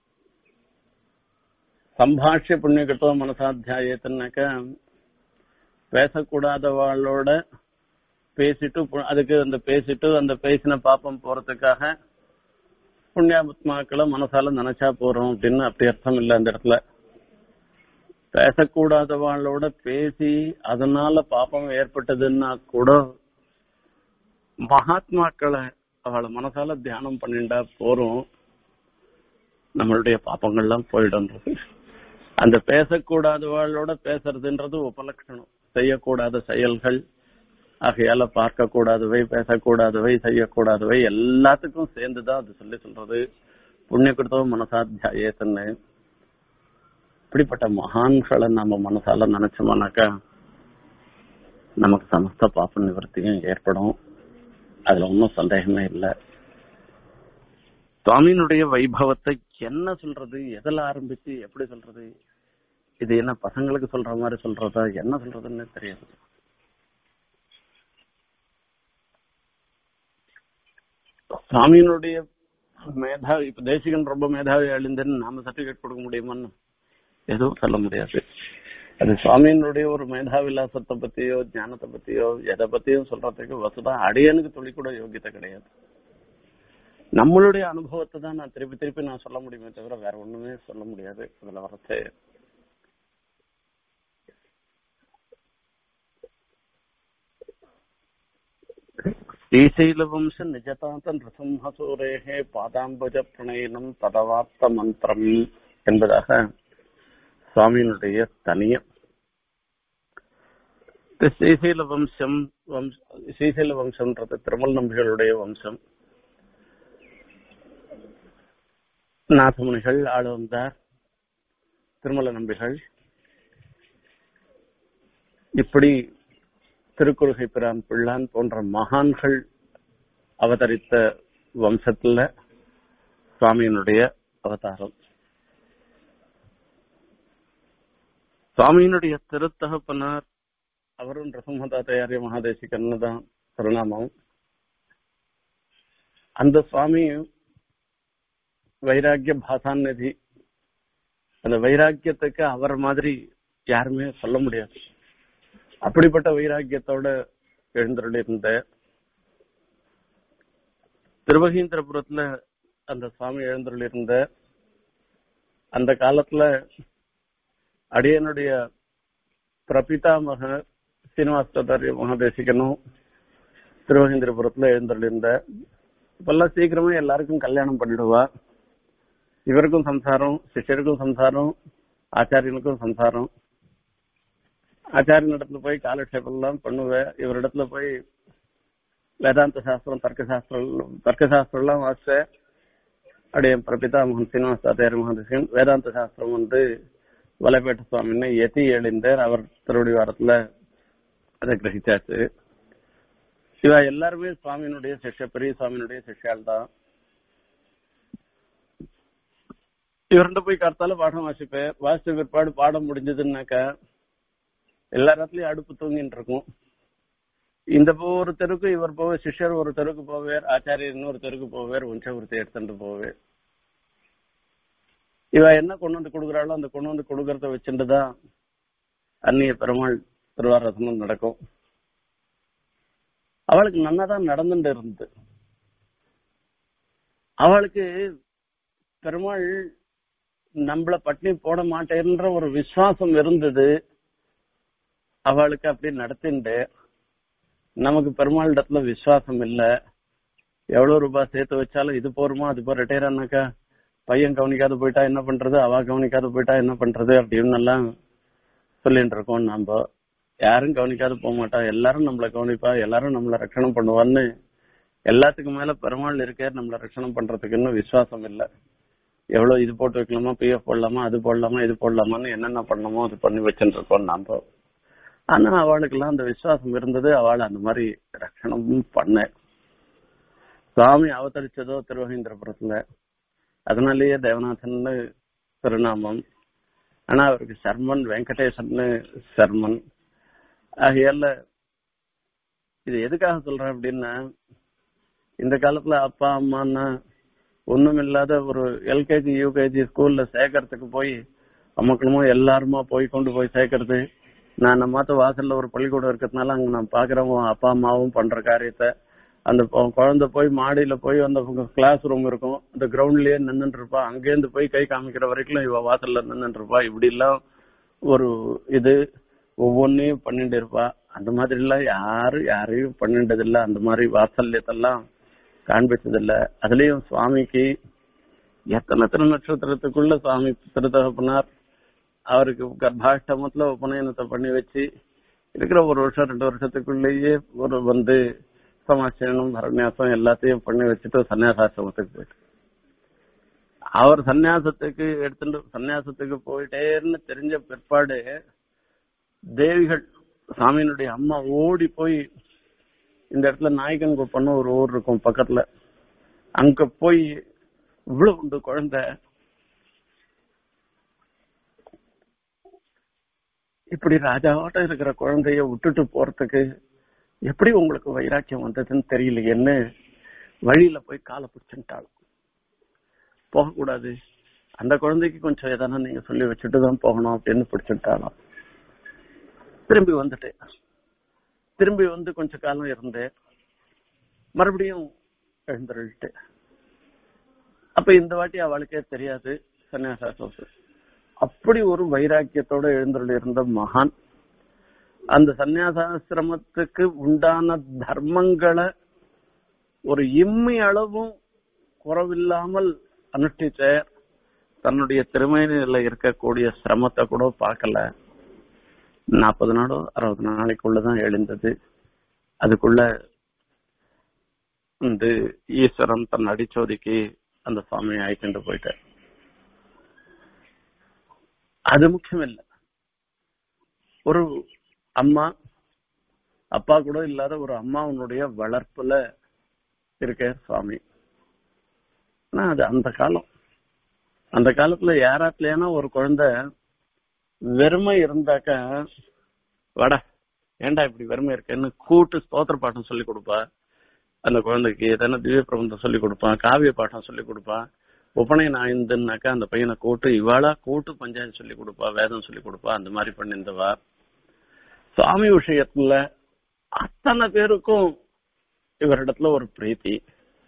சம்பாஷ்ய புண்ணிய கிருத்தம் மனசாத்தியாயத்துனாக்க பேசக்கூடாதவாளோட பேசிட்டு பு- அதுக்கு அந்த பேசிட்டு அந்த பேசின பாப்பம் போறதுக்காக புண்ணியாத்மாக்களை மனசால நினைச்சா போறோம் அப்படின்னு அப்படி அர்த்தம் இல்லை அந்த இடத்துல பேசக்கூடாதவாளோட பேசி அதனால பாப்பம் ஏற்பட்டதுன்னா கூட மகாத்மாக்களை அவளை மனசால தியானம் பண்ணிண்டா போறோம் நம்மளுடைய பாப்பங்கள்லாம் போயிடும்ன்றது அந்த பேசக்கூடாதவாளோட பேசுறதுன்றது உபலட்சணம் செய்யக்கூடாத செயல்கள் ஆகையால பார்க்க கூடாதவை பேசக்கூடாதவை செய்யக்கூடாதவை எல்லாத்துக்கும் சேர்ந்துதான் அது சொல்லி சொல்றது புண்ணிய கிருத்தவ மனசாத்தியாயத்துன்னு இப்படிப்பட்ட மகான்களை நம்ம மனசால நினைச்சோம்னாக்கா நமக்கு சமஸ்த பாப்ப நிவர்த்தியும் ஏற்படும் அதுல ஒன்றும் சந்தேகமே இல்லை சுவாமியினுடைய வைபவத்தை என்ன சொல்றது எதுல ஆரம்பிச்சு எப்படி சொல்றது இது என்ன பசங்களுக்கு சொல்ற மாதிரி சொல்றதா என்ன சொல்றதுன்னு தெரியாது சுவாமியினுடைய மேதாவி இப்ப தேசிகன் ரொம்ப மேதாவி அழிந்தன்னு நாம சர்டிபிகேட் கொடுக்க முடியுமான்னு எதுவும் சொல்ல முடியாது அது சுவாமியினுடைய ஒரு மேதாவிலாசத்தை பத்தியோ ஞானத்தை பத்தியோ எதை பத்தியும் சொல்றதுக்கு வசுதா அடியனுக்கு துளி கூட யோகியத்தை கிடையாது நம்மளுடைய அனுபவத்தை தான் நான் திருப்பி திருப்பி நான் சொல்ல முடியுமே தவிர வேற ஒண்ணுமே சொல்ல முடியாது அதுல வரச்சே ஸ்ரீசைலவம்ச நிஜதாத்தன் ரசம்ஹசூரேகே பாதாம்பஜ பிரணயனம் ததவாப்த மந்திரம் என்பதாக சுவாமியினுடைய தனியம் இந்த ஸ்ரீசைல வம்சம் வம்ச ஸ்ரீசைல வம்சம்ன்றது திருமல் நம்பிகளுடைய வம்சம் நாதமுனிகள் ஆள வந்தார் திருமல நம்பிகள் இப்படி திருக்குறுகை பிரான் பிள்ளான் போன்ற மகான்கள் அவதரித்த வம்சத்துல சுவாமியினுடைய அவதாரம் சுவாமியினுடைய திருத்தகப்பனார் அவரும் ரசமதாத்தையாரிய மகாதேசிகர்னு தான் திருநாமம் அந்த சுவாமி வைராக்கிய பாசாநிதி அந்த வைராக்கியத்துக்கு அவர் மாதிரி யாருமே சொல்ல முடியாது அப்படிப்பட்ட வைராக்கியத்தோட எழுந்தருளிருந்த திருவகீந்திரபுரத்துல அந்த சுவாமி எழுந்தருளிருந்த அந்த காலத்துல அடியனுடைய பிரபிதாமக சீனிவாசாச்சாரிய மகாதேசிகனும் திருவகேந்திரபுரத்துல எழுந்தருளிருந்த இப்பெல்லாம் சீக்கிரமே எல்லாருக்கும் கல்யாணம் பண்ணிடுவா இவருக்கும் சம்சாரம் சிஷ்யருக்கும் சம்சாரம் ஆச்சாரியனுக்கும் சம்சாரம் ஆச்சாரியன் இடத்துல போய் காலக்ஷேபம் எல்லாம் பண்ணுவேன் இவரிடத்துல போய் வேதாந்த சாஸ்திரம் தர்க்க சாஸ்திரம் தர்க்க சாஸ்திரம் எல்லாம் வாசிச்ச அப்படியே பிரபிதா மகன் சீனிவாசாச்சாரிய மகாதேசிகன் வேதாந்த சாஸ்திரம் வந்து வலைப்பேட்ட சுவாமின்னு எதி எழுந்தார் அவர் திருவடி வாரத்துல அதை கிரகிச்சாச்சு இவ எல்லாருமே சுவாமியினுடைய சிஷ்ய பெரிய சுவாமியினுடைய சிஷ்யால் தான் இவர்கிட்ட போய் கருத்தால பாடம் வாசிப்பேன் வாசிச்ச பிற்பாடு பாடம் முடிஞ்சதுன்னாக்கா எல்லா இடத்துலயும் அடுப்பு தூங்கிட்டு இருக்கும் இந்த ஒரு தெருக்கு இவர் போவே சிஷ்யர் ஒரு தெருக்கு போவார் ஆச்சாரியர் இன்னொரு தெருக்கு போவார் வம்சவருத்தி எடுத்துட்டு போவார் இவ என்ன கொண்டு வந்து கொடுக்குறாளோ அந்த கொண்டு வந்து கொடுக்கறத வச்சுட்டு தான் அந்நிய பெருமாள் திருவாரசனம் நடக்கும் அவளுக்கு நன்னாதான் நடந்துட்டு இருந்தது அவளுக்கு பெருமாள் நம்மள பட்னி போட மாட்டேன்ற ஒரு விசுவாசம் இருந்தது அவளுக்கு அப்படி நடத்திண்டு நமக்கு பெருமாள் இடத்துல விசுவாசம் இல்ல எவ்வளவு ரூபாய் சேர்த்து வச்சாலும் இது போருமா அது போற ரிட்டையர் ஆனாக்கா பையன் கவனிக்காத போயிட்டா என்ன பண்றது அவ கவனிக்காத போயிட்டா என்ன பண்றது அப்படின்னு எல்லாம் சொல்லிட்டு இருக்கோம் நாம யாரும் கவனிக்காத போக மாட்டா எல்லாரும் நம்மள கவனிப்பா எல்லாரும் நம்மள ரட்சணம் பண்ணுவான்னு எல்லாத்துக்கும் மேல பெருமாள் இருக்க நம்மள ரட்சணம் பண்றதுக்கு இன்னும் விசுவாசம் இல்ல எவ்வளவு இது போட்டு வைக்கலாமா பிஎஃப் போடலாமா அது போடலாமா இது போடலாமான்னு என்னென்ன பண்ணணுமோ அது பண்ணி வச்சுட்டு இருக்கோம் நாம ஆனா அவளுக்கு எல்லாம் அந்த விசுவாசம் இருந்தது அவள் அந்த மாதிரி ரட்சணமும் பண்ண சுவாமி அவதரிச்சதோ திருவகேந்திரபுரத்துல அதனாலேயே தேவநாதன் திருநாமம் ஆனா அவருக்கு சர்மன் வெங்கடேசன் சர்மன் ஆகையால இது எதுக்காக சொல்றேன் அப்படின்னா இந்த காலத்துல அப்பா அம்மான்னா ஒண்ணும் இல்லாத ஒரு எல்கேஜி யூகேஜி ஸ்கூல்ல சேர்க்கறதுக்கு போய் அம்மக்களுமோ எல்லாருமா போய் கொண்டு போய் சேர்க்கறது நான் நம்ம மாத்த வாசல்ல ஒரு பள்ளிக்கூடம் இருக்கிறதுனால அங்க நான் பாக்குறவங்க அப்பா அம்மாவும் பண்ற காரியத்தை அந்த பொ- குழந்தை போய் மாடியில போய் அந்த கிளாஸ் ரூம் இருக்கும் அந்த கிரவுண்ட்லயே நின்னுட்டு இருப்பா அங்கேருந்து போய் கை காமிக்கிற வரைக்கும் இவ வாசல்ல நின்னுட்டு இருப்பா இப்படி எல்லாம் ஒரு இது ஒவ்வொன்னையும் பண்ணிட்டு இருப்பா அந்த மாதிரி எல்லாம் யாரும் யாரையும் பண்ணிட்டது இல்ல அந்த மாதிரி வாத்சல்யத்தெல்லாம் காண்பிச்சது இல்ல அதுலயும் சுவாமிக்கு எத்தனை திரு நட்சத்திரத்துக்குள்ள சுவாமி திருத்தகப்பனார் அவருக்கு கர்ப்பாஷ்டமத்துல உபநயனத்தை பண்ணி வச்சு இருக்கிற ஒரு வருஷம் ரெண்டு வருஷத்துக்குள்ளேயே ஒரு வந்து சமாச்சரணம் பரநியாசம் எல்லாத்தையும் பண்ணி வச்சுட்டு சன்னியாசாசிரமத்துக்கு போயிட்டு அவர் சன்னியாசத்துக்கு எடுத்துட்டு சன்னியாசத்துக்கு போயிட்டேன்னு தெரிஞ்ச பிற்பாடு தேவிகள் சாமியினுடைய அம்மா ஓடி போய் இந்த இடத்துல நாயக்கன் குப்பம்னு ஒரு ஊர் இருக்கும் பக்கத்துல அங்க போய் இவ்வளவு உண்டு குழந்தை இப்படி ராஜாவாட்டம் இருக்கிற குழந்தைய விட்டுட்டு போறதுக்கு எப்படி உங்களுக்கு வைராக்கியம் வந்ததுன்னு தெரியலையேன்னு வழியில போய் காலை பிடிச்சுட்டாலும் போகக்கூடாது அந்த குழந்தைக்கு கொஞ்சம் எதனா நீங்க சொல்லி வச்சுட்டு தான் போகணும் அப்படின்னு பிடிச்சுட்டாலும் திரும்பி வந்துட்டேன் திரும்பி வந்து கொஞ்ச காலம் இருந்தேன் மறுபடியும் எழுந்துருட்டு அப்ப இந்த வாட்டி அவளுக்கே தெரியாது சன்னியாசாசம் அப்படி ஒரு வைராக்கியத்தோட எழுந்துள்ள இருந்த மகான் அந்த சந்நியாசாசிரமத்துக்கு உண்டான தர்மங்களை ஒரு இம்மி அளவும் குறவில்லாமல் அனுஷ்டிச்ச தன்னுடைய திருமையில இருக்கக்கூடிய சிரமத்தை கூட பார்க்கல நாற்பது நாளோ அறுபது நாளைக்குள்ளதான் எழுந்தது அதுக்குள்ள வந்து ஈஸ்வரன் தன் அடிச்சோதிக்கு அந்த சுவாமியை அழைக்கிட்டு போயிட்டார் அது முக்கியம் இல்ல ஒரு அம்மா அப்பா கூட இல்லாத ஒரு அம்மாவனுடைய வளர்ப்புல இருக்க சுவாமி ஆனா அது அந்த காலம் அந்த காலத்துல யாராத்துலயானா ஒரு குழந்தை வெறுமை இருந்தாக்கா வாடா ஏன்டா இப்படி வெறுமை இருக்கேன்னு கூட்டு ஸ்தோத்திர பாட்டம் சொல்லி கொடுப்பா அந்த குழந்தைக்கு எதனா திவ்ய பிரபந்தம் சொல்லி கொடுப்பான் காவிய பாட்டம் சொல்லி கொடுப்பான் உபநயன் ஆய்ந்துனாக்கா அந்த பையனை கூட்டு இவாளா கூட்டு பஞ்சாயத்து சொல்லி கொடுப்பா வேதம் சொல்லி கொடுப்பா அந்த மாதிரி பண்ணிருந்தவா சுவாமி விஷயத்துல அத்தனை பேருக்கும் இவரிடத்துல ஒரு பிரீத்தி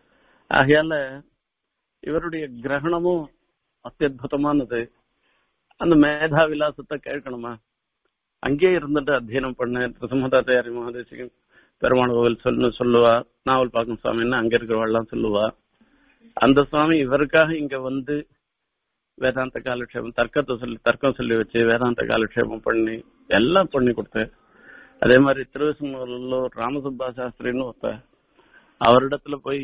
ஆகையால இவருடைய கிரகணமும் அத்தியுதமானது அந்த மேதா விலாசத்தை கேட்கணுமா அங்கேயே இருந்துட்டு அத்தியனம் பண்ண பிரசமதாத்தையாரி மகாதேசிகன் பெருமாள் கோவில் சொல்லு சொல்லுவா நாவல் பாக்கம் சுவாமின்னு அங்க இருக்கிறவாள்லாம் சொல்லுவா அந்த சுவாமி இவருக்காக இங்க வந்து வேதாந்த காலக்ஷேபம் தர்க்கத்தை சொல்லி தர்க்கம் சொல்லி வச்சு வேதாந்த காலக்ஷேபம் பண்ணி எல்லாம் பண்ணி கொடுத்து அதே மாதிரி திருவசூர் ராமசுப்பா சாஸ்திரின்னு ஒருத்த அவரிடத்துல போய்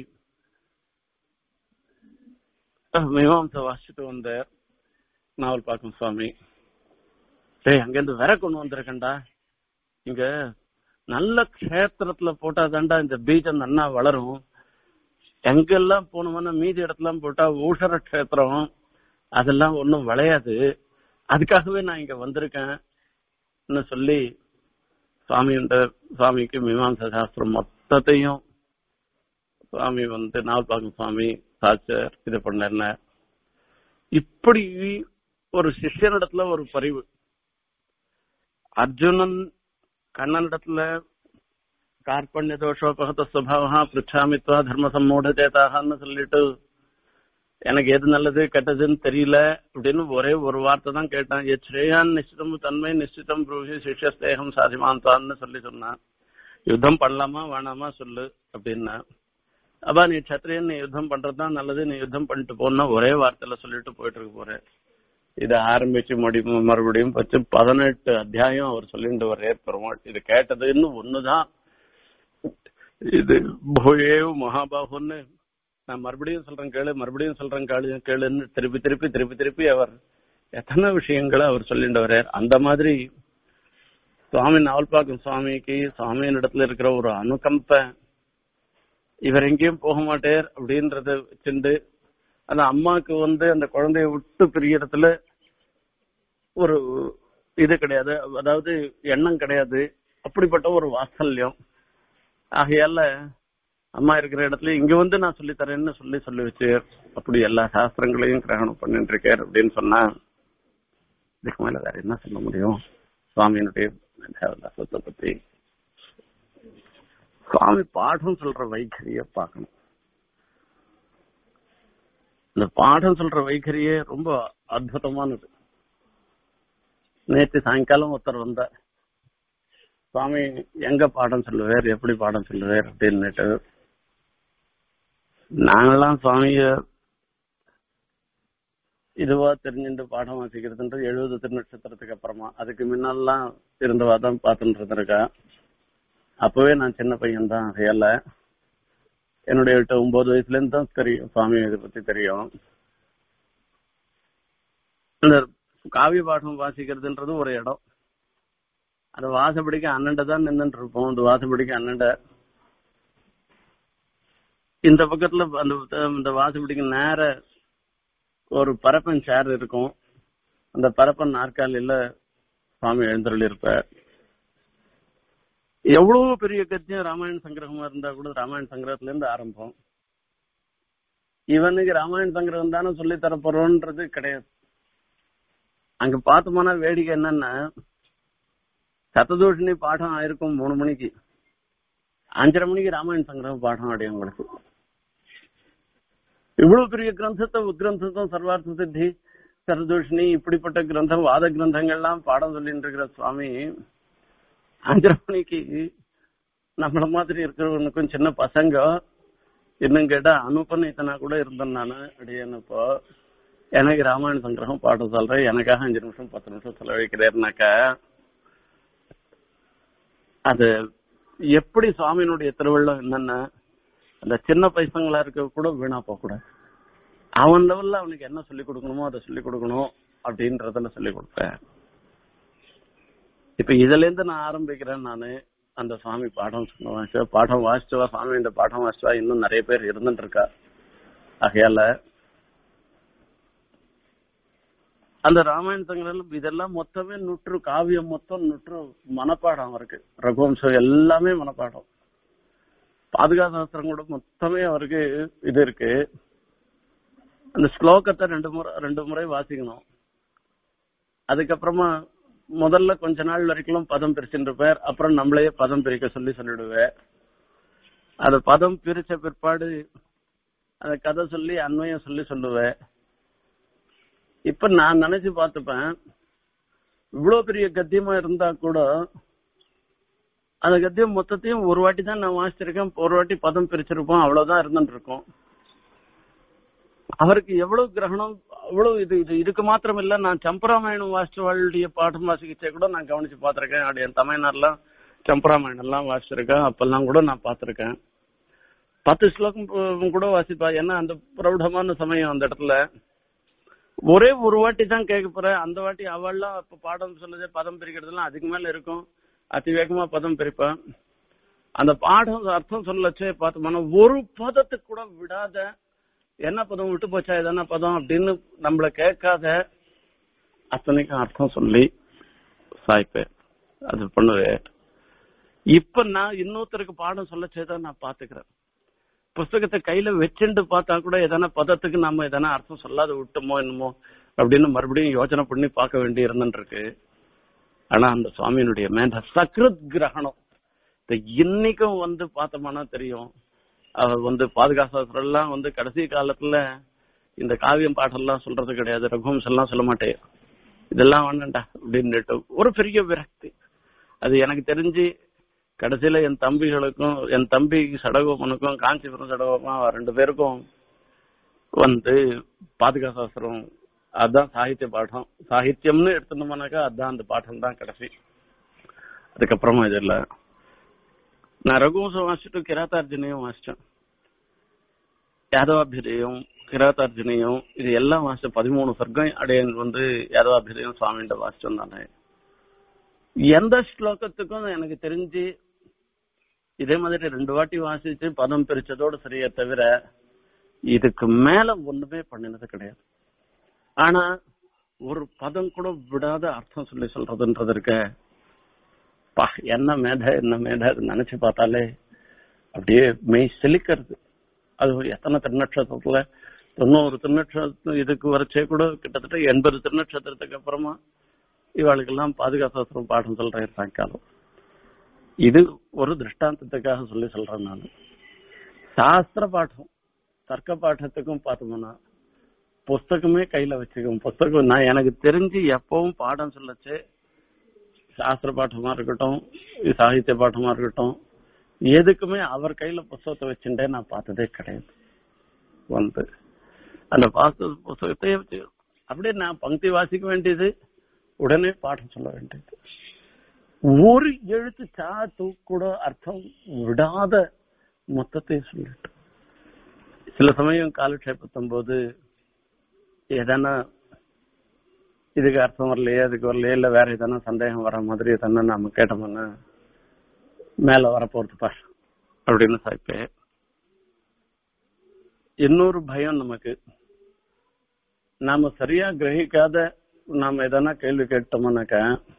மீமாம்ச வாசிச்சுட்டு வந்தார் நாவல் பாக்கம் சுவாமி டேய் அங்கிருந்து விர கொண்டு வந்திருக்கேன்டா இங்க நல்ல கஷேத்திரத்துல போட்டாதான்டா இந்த பீஜம் நன்னா வளரும் எங்கெல்லாம் போனோம்னா மீதி இடத்துலாம் போட்டா ஊஷர கஷேத்திரம் அதெல்லாம் ஒன்றும் விளையாது அதுக்காகவே நான் இங்க வந்திருக்கேன் சொல்லி சுவாமியோட சுவாமிக்கு மீமாம்ச சாஸ்திரம் மொத்தத்தையும் சுவாமி வந்து நாவல்பாக்கம் சுவாமி சாச்சர் இது பண்ண இப்படி ஒரு சிஷ்யனிடத்துல ஒரு பரிவு அர்ஜுனன் கண்ணனிடத்துல கார்பண்ய தோஷோபகத சுபாவா பிரிச்சாமித்வா தர்ம சம்மூட சேதாகன்னு சொல்லிட்டு எனக்கு எது நல்லது கெட்டதுன்னு தெரியல அப்படின்னு ஒரே ஒரு வார்த்தை தான் கேட்டான் எத் ஸ்ரேயான் நிச்சிதம் தன்மை நிச்சிதம் ப்ரூஹி சிஷ்யஸ்தேகம் சாதிமாந்தான்னு சொல்லி சொன்னான் யுத்தம் பண்ணலாமா வேணாமா சொல்லு அப்படின்னா அப்பா நீ சத்திரியன் நீ யுத்தம் பண்றதுதான் நல்லது நீ யுத்தம் பண்ணிட்டு போனா ஒரே வார்த்தையில சொல்லிட்டு போயிட்டு இருக்க போறேன் இதை ஆரம்பிச்சு முடி மறுபடியும் வச்சு பதினெட்டு அத்தியாயம் அவர் சொல்லிட்டு வர்றார் பெருமாள் இது கேட்டது இன்னும் ஒண்ணுதான் இது போயேவ் மகாபாகுன்னு நான் மறுபடியும் சொல்றேன் கேளு மறுபடியும் சொல்றேன் கேளு கேளுன்னு திருப்பி திருப்பி திருப்பி திருப்பி அவர் எத்தனை விஷயங்களை அவர் சொல்லிட்டு வர்றார் அந்த மாதிரி சுவாமி நாவல்பாக்கம் சுவாமிக்கு சுவாமியின் இடத்துல இருக்கிற ஒரு அனுகம்ப இவர் எங்கேயும் போக மாட்டார் அப்படின்றத வச்சுண்டு அந்த அம்மாக்கு வந்து அந்த குழந்தைய விட்டு பிரியறதுல ஒரு இது கிடையாது அதாவது எண்ணம் கிடையாது அப்படிப்பட்ட ஒரு வாத்சல்யம் ஆகையால அம்மா இருக்கிற இடத்துல இங்க வந்து நான் சொல்லி தரேன்னு சொல்லி சொல்லி வச்சு அப்படி எல்லா சாஸ்திரங்களையும் கிரகணம் பண்ணிட்டு இருக்கார் அப்படின்னு சொன்னா இதுக்கு மேல வேற என்ன சொல்ல முடியும் சுவாமியினுடைய தேவதாசத்தை பத்தி சுவாமி பாடம் சொல்ற வைகரிய பார்க்கணும் இந்த பாடம் சொல்ற வைகரியே ரொம்ப அற்புதமானது நேற்று சாயங்காலம் ஒருத்தர் வந்த சுவாமி எங்க பாடம் சொல்லுவார் எப்படி பாடம் சொல்லுவார் அப்படின்னுட்டு நாங்கெல்லாம் சுவாமிய இதுவா தெரிஞ்சுட்டு பாடம் வாசிக்கிறதுன்றது எழுபது திருநட்சத்திரத்துக்கு அப்புறமா அதுக்கு முன்னாலாம் இருந்தவா தான் பார்த்துட்டு இருந்திருக்கா அப்பவே நான் சின்ன பையன் தான் அதையால என்னுடைய எட்டு ஒன்பது வயசுல இருந்து தான் தெரியும் சுவாமி இதை பத்தி தெரியும் இந்த காவிய பாடம் வாசிக்கிறதுன்றது ஒரு இடம் அது வாசப்படிக்கு அண்ணண்ட தான் நின்றுட்டு இருப்போம் அந்த வாசப்படிக்கு அண்ணண்ட இந்த பக்கத்துல அந்த இந்த வாசப்படிக்கு நேர ஒரு பரப்பன் சேர் இருக்கும் அந்த பரப்பன் நாற்காலியில சுவாமி எழுந்தருள் இருப்பார் எவ்வளவு பெரிய கட்சியும் ராமாயண சங்கிரகமா இருந்தா கூட ராமாயண சங்கிரகத்துல இருந்து ஆரம்பம் இவனுக்கு ராமாயண சங்கிரகம் தானே சொல்லி தரப்போறோன்றது கிடையாது அங்க பார்த்தோம்னா வேடிக்கை என்னன்னா சத்ததோஷினி பாடம் ஆயிருக்கும் மூணு மணிக்கு அஞ்சரை மணிக்கு ராமாயண சங்கிரகம் பாடம் அடையும் உங்களுக்கு இவ்வளவு பெரிய கிரந்தத்தை உத்கிரந்தத்தும் சர்வார்த்த சித்தி சரதோஷினி இப்படிப்பட்ட கிரந்தம் வாத கிரந்தங்கள்லாம் பாடம் சொல்லிட்டு இருக்கிற சுவாமி அஞ்சரை மணிக்கு நம்மள மாதிரி இருக்கிறவனுக்கும் சின்ன பசங்க இன்னும் கேட்டா அனுப்பநித்தனா கூட இருந்தேன் நானு அடியனப்போ எனக்கு ராமாயண சங்கிரகம் பாடம் சொல்றேன் எனக்காக அஞ்சு நிமிஷம் பத்து நிமிஷம் செலவழிக்கிறேன்னாக்கா அது எப்படி சுவாமியினுடைய திருவள்ளம் என்னன்னா அந்த சின்ன பைசங்களா இருக்க கூட வீணா போக கூடாது அவன் லெவல்ல அவனுக்கு என்ன சொல்லி கொடுக்கணுமோ அதை சொல்லி கொடுக்கணும் அப்படின்றதுல சொல்லி கொடுப்பேன் இப்ப இதுல இருந்து நான் ஆரம்பிக்கிறேன் நானு அந்த சுவாமி பாடம் சொன்ன பாடம் வாசிச்சுவா சுவாமி இந்த பாடம் வாசிச்சுவா இன்னும் நிறைய பேர் இருந்துட்டு இருக்கா ஆகையால அந்த ராமாயண சங்கரம் இதெல்லாம் மொத்தமே நுற்று காவியம் மொத்தம் நுற்று மனப்பாடம் இருக்கு ரகுவம்சம் எல்லாமே மனப்பாடம் பாதுகாசாஸ்திரம் கூட மொத்தமே அவருக்கு இது இருக்கு அந்த ஸ்லோகத்தை ரெண்டு முறை ரெண்டு முறை வாசிக்கணும் அதுக்கப்புறமா முதல்ல கொஞ்ச நாள் வரைக்கும் பதம் பிரிச்சுருப்பார் அப்புறம் நம்மளையே பதம் பிரிக்க சொல்லி சொல்லிடுவேன் அது பதம் பிரிச்ச பிற்பாடு அந்த கதை சொல்லி அண்மையம் சொல்லி சொல்லுவேன் இப்ப நான் நினைச்சு பார்த்துப்பேன் இவ்வளவு பெரிய கத்தியமா இருந்தா கூட அந்த கத்தியம் மொத்தத்தையும் ஒரு வாட்டி தான் நான் வாசிச்சிருக்கேன் ஒரு வாட்டி பதம் பிரிச்சிருப்போம் அவ்வளவுதான் இருந்துட்டு இருக்கோம் அவருக்கு எவ்வளவு கிரகணம் அவ்வளவு இது இது இதுக்கு மாத்திரம் இல்ல நான் சம்பராமாயணம் வாசிச்சவாளுடைய பாடம் வாசிக்கிச்சே கூட நான் கவனிச்சு பார்த்திருக்கேன் அப்படி என் தமிழ்நாடுலாம் சம்பராமாயணம் எல்லாம் வாசிச்சிருக்கேன் அப்பெல்லாம் கூட நான் பார்த்திருக்கேன் பத்து ஸ்லோகம் கூட வாசிப்பா ஏன்னா அந்த பிரௌடமான சமயம் அந்த இடத்துல ஒரே ஒரு வாட்டி தான் கேட்க போறேன் அந்த வாட்டி அவள்லாம் இப்ப பாடம் சொல்லுது பதம் பிரிக்கிறதுலாம் அதுக்கு மேல இருக்கும் அதிவேகமா பதம் பிரிப்பேன் அந்த பாடம் அர்த்தம் சொல்லச்சே பார்த்தோம்னா ஒரு பதத்துக்கு கூட விடாத என்ன பதம் விட்டு போச்சா எதனா பதம் அப்படின்னு நம்மள கேட்காத அத்தனைக்கும் அர்த்தம் சொல்லி சாய்ப்பேன் அது பண்ணுவேன் இப்ப நான் இன்னொருத்தருக்கு பாடம் சொல்லச்சேதான் நான் பாத்துக்கிறேன் புஸ்தகத்தை கையில வச்சுட்டு பார்த்தா கூட எதனா பதத்துக்கு நாம எதனா அர்த்தம் சொல்லாத விட்டோமோ என்னமோ அப்படின்னு மறுபடியும் யோசனை பண்ணி பார்க்க வேண்டி இருந்துருக்கு ஆனா அந்த சுவாமியினுடைய மேல சக்ரத் கிரகணம் இந்த இன்னைக்கும் வந்து பார்த்தோம்னா தெரியும் அவர் வந்து பாதுகாசாஸ்திரம் எல்லாம் வந்து கடைசி காலத்துல இந்த காவியம் பாட்டெல்லாம் சொல்றது கிடையாது ரகுவம்ஸ் எல்லாம் சொல்ல மாட்டேன் இதெல்லாம் வேண்டாம்டா அப்படின்னுட்டு ஒரு பெரிய விரக்தி அது எனக்கு தெரிஞ்சு கடைசியில என் தம்பிகளுக்கும் என் தம்பி சடகோபனுக்கும் காஞ்சிபுரம் சடகோபன் ரெண்டு பேருக்கும் வந்து பாதுகாசாஸ்திரம் அதான் சாகித்ய பாடம் சாகித்யம்னு எடுத்துட்டோம்னாக்கா அதான் அந்த பாடம் தான் கடைசி அதுக்கப்புறமா இது இல்ல நான் ரகுவம்சம் வாசிச்சுட்டு கிராத்தார்ஜுனையும் வாசிச்சேன் யாதவாபிதயம் கிராத்தார்ஜுனையும் இது எல்லாம் வாசிச்ச பதிமூணு சர்க்கம் அடையன் வந்து யாதவாபிதயம் சுவாமிகிட்ட வாசிச்சோம் தானே எந்த ஸ்லோகத்துக்கும் எனக்கு தெரிஞ்சு இதே மாதிரி ரெண்டு வாட்டி வாசிச்சு பதம் பிரிச்சதோட சரியே தவிர இதுக்கு மேல ஒண்ணுமே பண்ணினது கிடையாது ஆனா ஒரு பதம் கூட விடாத அர்த்தம் சொல்லி சொல்றதுன்றது இருக்க பா என்ன மேத என்ன மேத நினைச்சு பார்த்தாலே அப்படியே மெய் செழிக்கிறது அது எத்தனை திருநட்சத்திரத்துல தொண்ணூறு திருநட்சத்திரம் இதுக்கு வரைச்சே கூட கிட்டத்தட்ட எண்பது திருநட்சத்திரத்துக்கு அப்புறமா இவாளுக்கெல்லாம் பாதுகாசாஸ்திரம் பாடம் சொல்றேன் சாயங்காலம் இது ஒரு திருஷ்டாந்தத்துக்காக சொல்லி சொல்றேன் நான் சாஸ்திர பாடம் தர்க்க பாடத்துக்கும் பார்த்தோம்னா புஸ்தகமே கையில வச்சுக்கும் புஸ்தகம் நான் எனக்கு தெரிஞ்சு எப்பவும் பாடம் சொல்லச்சு சாஸ்திர பாடமா இருக்கட்டும் சாகித்ய பாடமா இருக்கட்டும் எதுக்குமே அவர் கையில புஸ்தகத்தை வச்சுட்டே நான் பார்த்ததே கிடையாது வந்து அந்த பாஸ்து புஸ்தகத்தை வச்சு அப்படியே நான் பங்கி வாசிக்க வேண்டியது உடனே பாடம் சொல்ல வேண்டியது ஒரு எழுத்து சாத்து கூட அர்த்தம் விடாத மொத்தத்தை சொல்லிட்டு சில சமயம் காலக்ஷேபத்தும் போது எதனா இதுக்கு அர்த்தம் வரலையே அதுக்கு வரலையே இல்ல வேற எதனா சந்தேகம் வர மாதிரி எதனா நாம கேட்டோம்னா மேல வரப்போறது பார் அப்படின்னு சாய்ப்பேன் இன்னொரு பயம் நமக்கு நாம சரியா கிரகிக்காத நாம எதனா கேள்வி கேட்டோம்னாக்க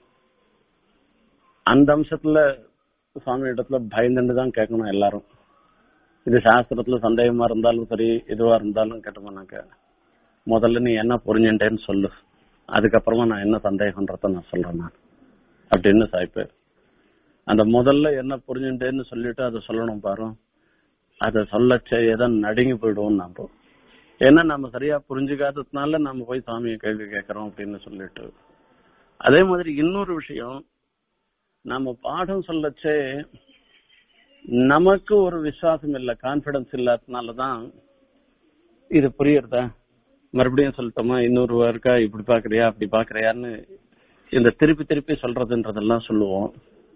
அந்த அம்சத்துல சுவாமி இடத்துல பயந்துட்டு தான் கேட்கணும் எல்லாரும் இது சாஸ்திரத்துல சந்தேகமா இருந்தாலும் சரி எதுவா இருந்தாலும் கேட்டோம்னாக்க முதல்ல நீ என்ன புரிஞ்சுட்டேன்னு சொல்லு அதுக்கப்புறமா நான் என்ன சந்தேகன்றத நான் சொல்றேன் நான் அப்படின்னு சாய்ப்பேர் அந்த முதல்ல என்ன புரிஞ்சுட்டேன்னு சொல்லிட்டு அதை சொல்லணும் பாரு அதை சொல்லச்ச ஏதோ நடுங்கி போயிடுவோம் நாம ஏன்னா நம்ம சரியா புரிஞ்சுக்காததுனால நம்ம போய் சாமியை கேள்வி கேட்கறோம் அப்படின்னு சொல்லிட்டு அதே மாதிரி இன்னொரு விஷயம் நம்ம பாடம் சொல்லச்சே நமக்கு ஒரு விசுவாசம் இல்ல கான்பிடன்ஸ் இல்லாததுனாலதான் இது புரியுறதா மறுபடியும் சொல்லட்டோமா இன்னொரு இருக்கா இப்படி பாக்குறியா அப்படி பாக்குறியான்னு இந்த திருப்பி திருப்பி சொல்றதுன்றதெல்லாம் சொல்லுவோம்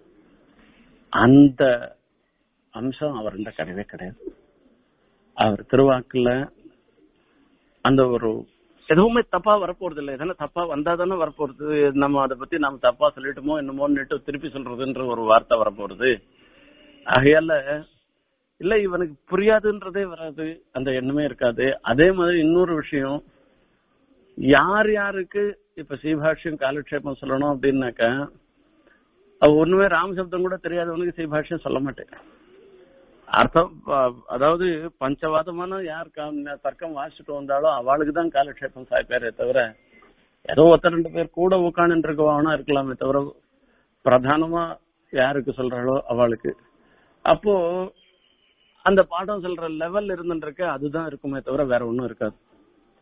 அந்த அம்சம் அவர்கிட்ட கிடையவே கிடையாது அவர் திருவாக்குல அந்த ஒரு எதுவுமே தப்பா வரப்போறது இல்லை எதனா தப்பா வந்தா தானே வரப்போறது நம்ம அதை பத்தி நம்ம தப்பா சொல்லிட்டோமோ என்னமோன்னுட்டு திருப்பி சொல்றதுன்ற ஒரு வார்த்தை வரப்போறது ஆகையால இல்ல இவனுக்கு புரியாதுன்றதே வராது அந்த எண்ணமே இருக்காது அதே மாதிரி இன்னொரு விஷயம் யார் யாருக்கு இப்ப சீபாஷ்யம் காலக்ஷேபம் சொல்லணும் அப்படின்னாக்கா அவ ஒண்ணுமே ராமசப்தம் கூட தெரியாதவனுக்கு சீபாஷ்யம் சொல்ல மாட்டேன் அர்த்தம் அ- அதாவது பஞ்சவாதமான யார் கா- தர்க்கம் வாசிச்சுட்டு வந்தாலும் அவளுக்கு தான் காலக்ஷேபம் சாய்ப்பாரே தவிர ஏதோ ஒருத்தர் ரெண்டு பேர் கூட உட்காந்து இருக்கவானா இருக்கலாமே தவிர பிரதானமா யாருக்கு சொல்றாளோ அவளுக்கு அப்போ அந்த பாடம் சொல்ற லெவல் இருந்துருக்கு அதுதான் இருக்குமே தவிர வேற ஒண்ணும் இருக்காது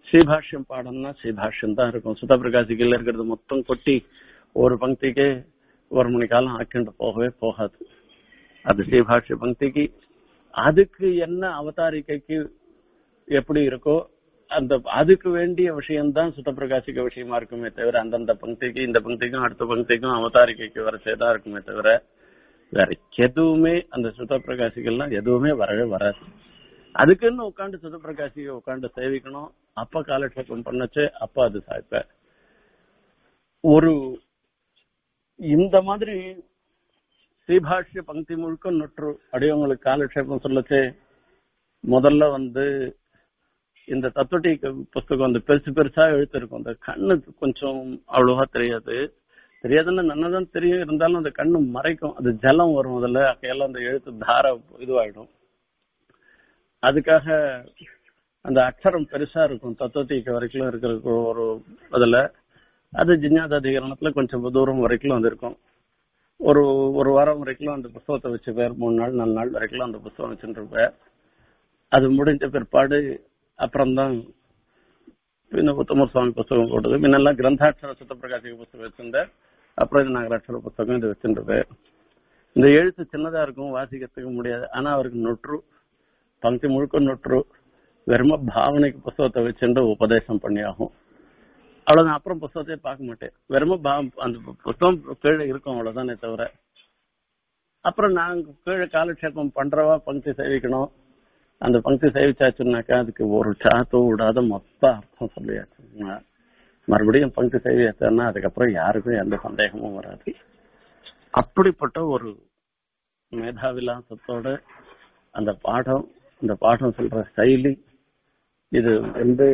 ஸ்ரீபாஷ்யம் பாடம்னா ஸ்ரீபாஷ்யம் தான் இருக்கும் சுத பிரகாசிகள் இருக்கிறது மொத்தம் கொட்டி ஒரு பங்கிக்கு ஒரு மணி காலம் ஆக்கிண்டு போகவே போகாது அது ஸ்ரீபாஷ்ய பங்கிக்கு அதுக்கு என்ன அவதாரிக்கைக்கு எப்படி இருக்கோ அந்த அதுக்கு வேண்டிய விஷயம்தான் சுத்த பிரகாசிக்க விஷயமா இருக்குமே தவிர அந்தந்த பங்கிக்கு இந்த பங்கிக்கும் அடுத்த பங்கிக்கும் அவதாரிக்கைக்கு வரச்சேதான் இருக்குமே தவிர வேற எதுவுமே அந்த சுத்த பிரகாசிகள்லாம் எதுவுமே வரவே வராது அதுக்குன்னு உட்காந்து சுத பிரகாசிக உட்காந்து சேவிக்கணும் அப்ப காலட்சேபம் பண்ணச்சு அப்ப அது சாய்ப்ப ஒரு இந்த மாதிரி ஸ்ரீபாஷ்ய பங்கி முழுக்க நுற்று அடியவங்களுக்கு காலட்சேபம் சொல்லச்சு முதல்ல வந்து இந்த தத்துவட்டி புஸ்தகம் வந்து பெருசு பெருசா எழுத்து இருக்கும் அந்த கண்ணு கொஞ்சம் அவ்வளவா தெரியாது தெரியாதுன்னு நன்னதான் தெரியும் இருந்தாலும் அந்த கண்ணு மறைக்கும் அது ஜலம் வரும் அதுல அக்கையெல்லாம் அந்த எழுத்து தார இதுவாயிடும் அதுக்காக அந்த அக்ஷரம் பெருசா இருக்கும் தத்துவத்திக்கு வரைக்கும் இருக்கிற ஒரு அதுல அது ஜிஞ்ஞாத அதிகரணத்துல கொஞ்சம் தூரம் வரைக்கும் வந்திருக்கும் ஒரு ஒரு வாரம் வரைக்கும் அந்த புஸ்தகத்தை வச்சு பேர் மூணு நாள் நாலு நாள் வரைக்கும் அந்த புஸ்தகம் வச்சுட்டு இருப்பேன் அது முடிஞ்ச பிற்பாடு அப்புறம்தான் இந்த உத்தமர் சுவாமி புஸ்தகம் போட்டது முன்னெல்லாம் கிரந்தாட்சர சுத்த பிரகாசிக புஸ்தகம் வச்சிருந்தேன் அப்புறம் இது நாகராட்சர புஸ்தகம் இது வச்சுருப்பேன் இந்த எழுத்து சின்னதா இருக்கும் வாசிக்கிறதுக்கு முடியாது ஆனா அவருக்கு நொற்று பங்கி முழுக்க நொற்று வெறும பாவனைக்கு புஸ்தகத்தை வச்சுட்டு உபதேசம் பண்ணி ஆகும் அவ்வளவுதான் அப்புறம் புஸ்தகத்தையே பார்க்க மாட்டேன் வெறும அந்த புஸ்தகம் கீழே இருக்கும் அவ்வளவுதானே தவிர அப்புறம் நாங்க கீழே காலட்சேபம் பண்றவா பங்கி சேவிக்கணும் அந்த பங்கி சேவிச்சாச்சுன்னாக்கா அதுக்கு ஒரு சாத்து விடாத மொத்த அர்த்தம் சொல்லியாச்சுங்க மறுபடியும் பங்கு சேவியாச்சுன்னா அதுக்கப்புறம் யாருக்கும் எந்த சந்தேகமும் வராது அப்படிப்பட்ட ஒரு மேதாவிலாசத்தோட அந்த பாடம் அந்த பாடம் சொல்ற செயலி இது வந்து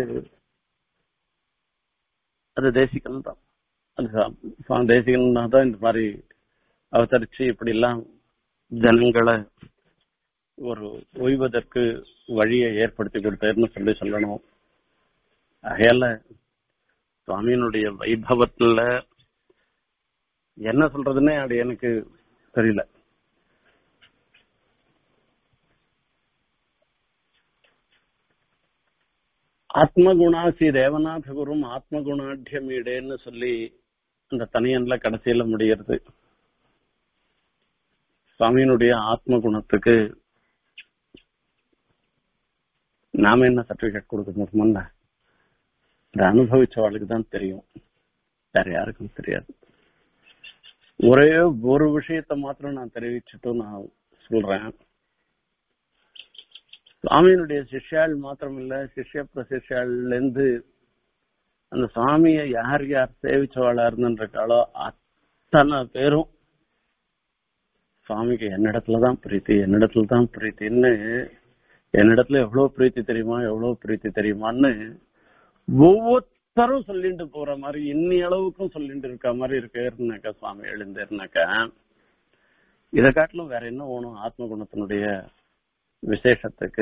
அது தேசிகன் தான் அது தேசிகன்னா தான் இந்த மாதிரி அவதரிச்சு இப்படி எல்லாம் ஜனங்களை ஒரு ஓய்வதற்கு வழியை ஏற்படுத்தி கொடுத்தாருன்னு சொல்லி சொல்லணும் அகையால சுவாமியினுடைய வைபவத்துல என்ன சொல்றதுன்னே அது எனக்கு தெரியல ஆத்மகுணாசி தேவநாத குரும் ஆத்மகுணாட்யமீடேன்னு சொல்லி அந்த தனியன்ல கடைசியில முடியறது சுவாமியினுடைய ஆத்ம குணத்துக்கு நாம என்ன சர்டிபிகேட் கொடுக்க முடியுமோன்னா அதை அனுபவிச்சவளுக்கு தான் தெரியும் வேற யாருக்கும் தெரியாது ஒரே ஒரு விஷயத்த மாத்திரம் நான் தெரிவிச்சுட்டு நான் சொல்றேன் சுவாமியினுடைய சிஷ்யாள் மாத்திரம் இல்ல சிஷ்ய பிரசிஷ்யாள்ல இருந்து அந்த சுவாமிய யார் யார் சேவிச்சவாளா இருந்துருக்காளோ அத்தனை பேரும் சுவாமிக்கு என்னிடத்துலதான் பிரீத்தி என்னிடத்துல தான் பிரீத்தின்னு என்னிடத்துல எவ்வளவு பிரீத்தி தெரியுமா எவ்வளவு பிரீத்தி தெரியுமான்னு ஒவ்வொருத்தரும் சொல்லிட்டு போற மாதிரி இன்னி அளவுக்கும் சொல்லிட்டு இருக்க மாதிரி இருக்கேன்னாக்கா சுவாமி எழுந்தேர்னாக்கா இதை காட்டிலும் வேற என்ன வேணும் ஆத்ம குணத்தினுடைய விசேஷத்துக்கு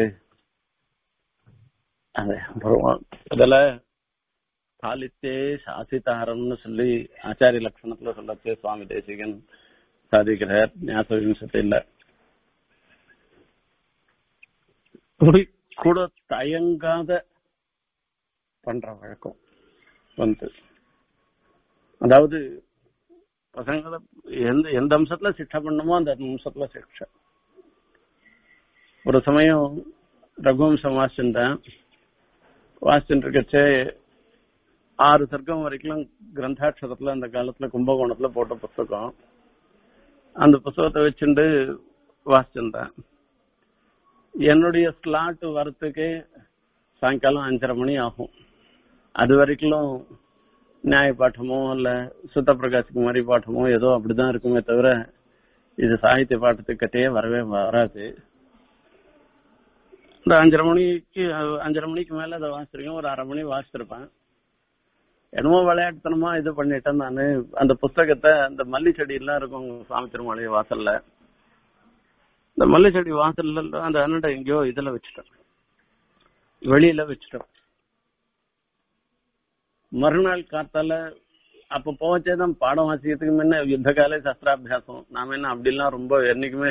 அது இதுல காலித்தே சாசிதாரம்னு சொல்லி ஆச்சாரிய லட்சணத்துல சொல்லச்சு சுவாமி தேசிகன் சாதிக்கிறார் ஞாபக விம்சத்தில கூட தயங்காத பண்ற வழக்கம் வந்து அதாவது பசங்களை எந்த எந்த அம்சத்துல சிக்ஷா பண்ணணுமோ அந்த அம்சத்துல சிக்ஷா ஒரு சமயம் ரகுவம்சம் வாசிச்சிருந்தேன் வாசிச்சுட்டு இருக்கச்சே ஆறு சர்க்கம் வரைக்கும் கிரந்தாட்சரத்துல அந்த காலத்துல கும்பகோணத்துல போட்ட புஸ்தகம் அந்த புஸ்தகத்தை வச்சுட்டு வாசிச்சிருந்தேன் என்னுடைய ஸ்லாட் வரத்துக்கு சாயங்காலம் அஞ்சரை மணி ஆகும் அது வரைக்கும் நியாய பாட்டமோ இல்ல சுத்த பிரகாஷ் குமாரி பாட்டமோ ஏதோ அப்படிதான் இருக்குமே தவிர இது சாகித்ய பாட்டத்துக்கிட்டே வரவே வராது இந்த அஞ்சரை மணிக்கு அஞ்சரை மணிக்கு மேல அதை வாசிச்சிருக்கேன் ஒரு அரை மணி வாசிச்சிருப்பேன் என்னமோ விளையாட்டுத்தனமா இது பண்ணிட்டேன் நானு அந்த புஸ்தகத்தை அந்த மல்லி செடி எல்லாம் இருக்கும் சாமி திருமலை வாசல்ல இந்த மல்லி செடி வாசல்ல அந்த அண்ணன் எங்கேயோ இதுல வச்சுட்டேன் வெளியில வச்சுட்டோம் மறுநாள் காத்தால அப்ப போவச்சேதான் பாடம் வாசிக்கிறதுக்கு முன்ன யுத்த கால சஸ்திராபியாசம் நாம என்ன அப்படிலாம் ரொம்ப என்னைக்குமே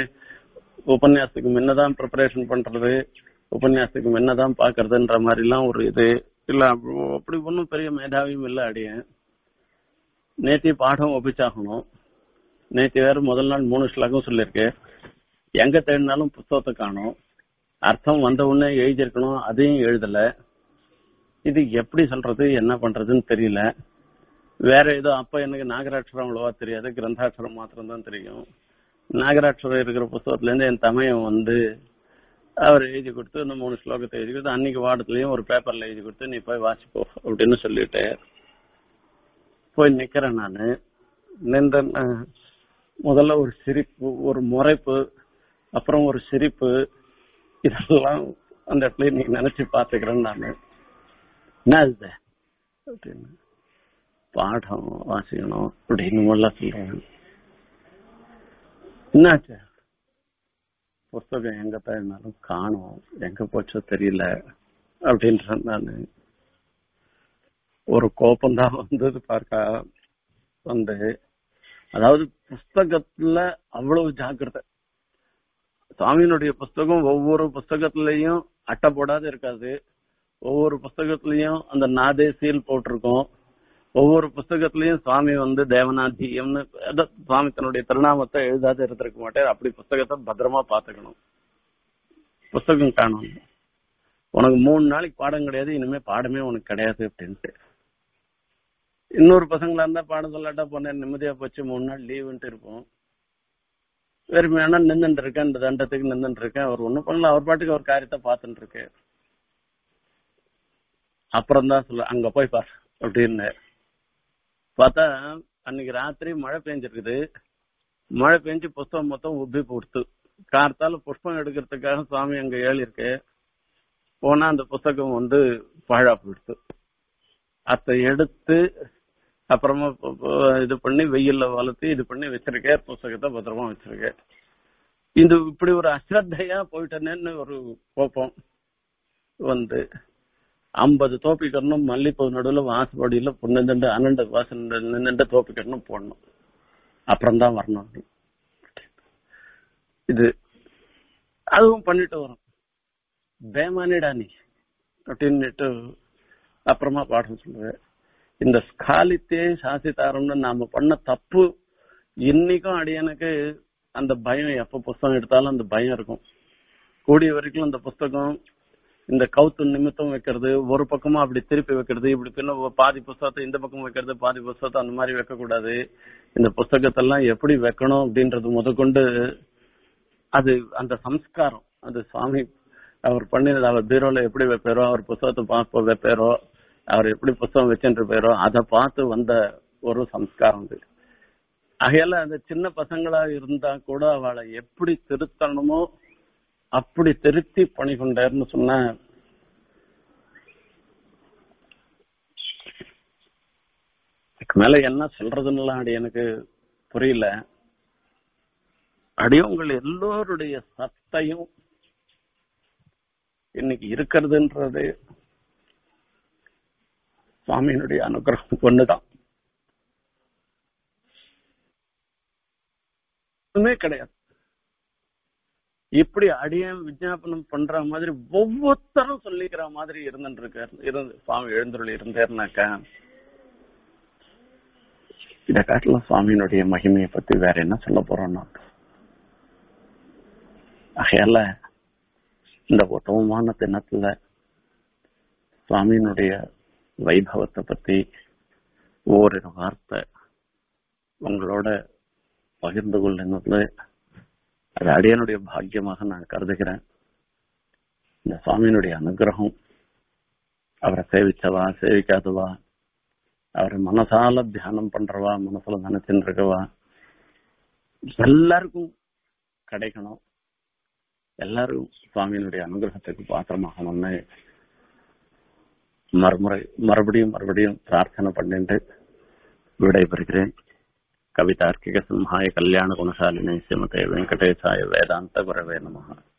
உபன்யாசத்துக்கு முன்னதான் ப்ரிப்பரேஷன் பண்றது உபன்யாசத்துக்கு முன்னதான் பாக்குறதுன்ற மாதிரி எல்லாம் ஒரு இது இல்ல அப்ப- அப்படி ஒன்றும் பெரிய மேதாவியும் இல்லை அடியேன் நேத்தி பாடம் ஒப்பிச்சாகணும் நேத்தி வேற முதல் நாள் மூணு ஸ்லகம் சொல்லியிருக்கேன் எங்க தேடினாலும் புத்தகத்தை காணும் அர்த்தம் வந்த உடனே எழுதியிருக்கணும் அதையும் எழுதல இது எப்படி சொல்றது என்ன பண்றதுன்னு தெரியல வேற ஏதோ அப்ப எனக்கு நாகராட்சரம் அவ்வளவா தெரியாது கிரந்தாட்சரம் மாத்திரம் தான் தெரியும் நாகராட்சரம் இருக்கிற புஸ்தகத்துல இருந்து என் தமையன் வந்து அவர் எழுதி கொடுத்து இந்த மூணு ஸ்லோகத்தை எழுதி கொடுத்து அன்னைக்கு வாரத்துலயும் ஒரு பேப்பர்ல எழுதி கொடுத்து நீ போய் வாசிப்போ அப்படின்னு சொல்லிட்டு போய் நிக்கிறேன் நானு நின்ற முதல்ல ஒரு சிரிப்பு ஒரு முறைப்பு அப்புறம் ஒரு சிரிப்பு இதெல்லாம் அந்த இடத்துல நீ நினைச்சு பாத்துக்கிறேன் நானு என்ன இது அப்படின்னு பாடம் வாசிக்கணும் அப்படின்னு எல்லாம் சொல்றேன் என்னாச்சு புஸ்தகம் எங்க தேடினாலும் காணும் எங்க போச்சோ தெரியல அப்படின்ற நானு ஒரு கோபம்தான் வந்தது பார்க்க வந்து அதாவது புஸ்தகத்துல அவ்வளவு ஜாக்கிரதை சுவாமியினுடைய புஸ்தகம் ஒவ்வொரு புஸ்தகத்திலையும் அட்டை போடாத இருக்காது ஒவ்வொரு புஸ்தகத்திலையும் அந்த நாதே சீல் போட்டிருக்கும் ஒவ்வொரு புஸ்தகத்திலையும் சுவாமி வந்து தேவநாத்தியம்னு அதான் சுவாமி தன்னுடைய திருநாமத்தை எழுதாத இருந்திருக்க மாட்டார் அப்படி புஸ்தகத்தை பத்திரமா பாத்துக்கணும் புஸ்தகம் காணும் உனக்கு மூணு நாளைக்கு பாடம் கிடையாது இனிமே பாடமே உனக்கு கிடையாது அப்படின்ட்டு இன்னொரு பசங்களா இருந்தா பாடம் சொல்லாட்டா போனேன் நிம்மதியா போச்சு மூணு நாள் லீவுன்ட்டு இருப்போம் வெறுமையான நின்றுட்டு இருக்கேன் இந்த தண்டத்துக்கு நின்றுட்டு இருக்கேன் அவர் ஒண்ணும் பண்ணல அவர் பாட்டுக்கு ஒரு காரியத்தை பார்த்துட்டு இருக்கு அப்புறம் தான் சொல்ல அங்க போய் பார் அப்படின்னு பார்த்தா அன்னைக்கு ராத்திரி மழை பெஞ்சிருக்குது மழை பெஞ்சு புஸ்தகம் மொத்தம் உப்பி போடுத்து கார்த்தால புஷ்பம் எடுக்கிறதுக்காக சுவாமி அங்க ஏழு இருக்கு போனா அந்த புஸ்தகம் வந்து பாழா போயிடுத்து அதை எடுத்து அப்புறமா ப- ப- இது பண்ணி வெயில்ல வளர்த்து இது பண்ணி வச்சிருக்கேன் புஸ்தகத்தை பத்திரமா வச்சிருக்கேன் இது இப்படி ஒரு அஸ்ரத்தையா போயிட்டேனேன்னு ஒரு கோபம் வந்து ஐம்பது தோப்பி கட்டணும் மல்லிப்பூ நடுவில் வாசப்படியில பொண்ணு அனண்ட வாசல் நின்று தோப்பி கட்டணும் போடணும் அப்புறம் தான் வரணும் இது அதுவும் பண்ணிட்டு வரும் பேமானிடா நீ அப்படின்னுட்டு அப்புறமா பாடம் சொல்லுவேன் இந்த ஸ்காலித்தே சாசிதாரம்னு நாம பண்ண தப்பு இன்னைக்கும் அடியனுக்கு அந்த பயம் எப்ப புஸ்தகம் எடுத்தாலும் அந்த பயம் இருக்கும் கூடிய வரைக்கும் அந்த புஸ்தகம் இந்த கவுத்து நிமித்தம் வைக்கிறது ஒரு பக்கமா அப்படி திருப்பி வைக்கிறது இப்படி பின்ன பாதி புஸ்தகத்தை இந்த பக்கம் வைக்கிறது பாதி புஸ்தகத்தை அந்த மாதிரி வைக்க கூடாது இந்த புஸ்தகத்தெல்லாம் எப்படி வைக்கணும் அப்படின்றது முதற்கொண்டு அது அந்த சம்ஸ்காரம் அது சுவாமி அவர் பண்ணினது அவர் பீரோல எப்படி வைப்பாரோ அவர் புஸ்தகத்தை பார்ப்ப வைப்பாரோ அவர் எப்படி புஸ்தகம் வச்சுட்டு இருப்பாரோ அதை பார்த்து வந்த ஒரு சம்ஸ்காரம் இது ஆகையால அந்த சின்ன பசங்களா இருந்தா கூட அவளை எப்படி திருத்தணுமோ அப்படி திருத்தி பணி கொண்டாருன்னு சொன்ன இதுக்கு மேல என்ன சொல்றதுன்னுலாம் அடி எனக்கு புரியல அடி உங்கள் எல்லோருடைய சத்தையும் இன்னைக்கு இருக்கிறதுன்றது சுவாமியினுடைய அனுகிரகம் ஒண்ணுதான் ஒண்ணுமே கிடையாது இப்படி அடியன் விஜாபனம் பண்ற மாதிரி ஒவ்வொருத்தரும் சொல்லிக்கிற மாதிரி இருந்துட்டு இருக்காரு இருந்து சுவாமி எழுந்துருள் இருந்தாருனாக்கா இத காட்டுல சுவாமியினுடைய மகிமையை பத்தி வேற என்ன சொல்ல போறோம்னா ஆகையால இந்த உத்தமமான தினத்துல சுவாமியினுடைய வைபவத்தை பத்தி ஓரிரு வார்த்தை உங்களோட பகிர்ந்து கொள்ளுന്നത് அது அடியனுடைய பாக்கியமாக நான் கருதுகிறேன் இந்த சுவாமியினுடைய அனுகிரகம் அவரை சேவிச்சவா சேவிக்காதவா அவரை மனசால தியானம் பண்றவா மனசுல நினைச்சுட்டு இருக்கவா எல்லாருக்கும் கிடைக்கணும் எல்லாரும் சுவாமியினுடைய அனுகிரகத்துக்கு பாத்திரமாகணும்னு மறுமுறை மறுபடியும் மறுபடியும் பிரார்த்தனை பண்ணிட்டு விடைபெறுகிறேன் கவிதார்க்கிக சிம்ஹாய கல்யாண குணசாலினி ஸ்ரீமதே வெங்கடேசாய வேதாந்த குரவே நமः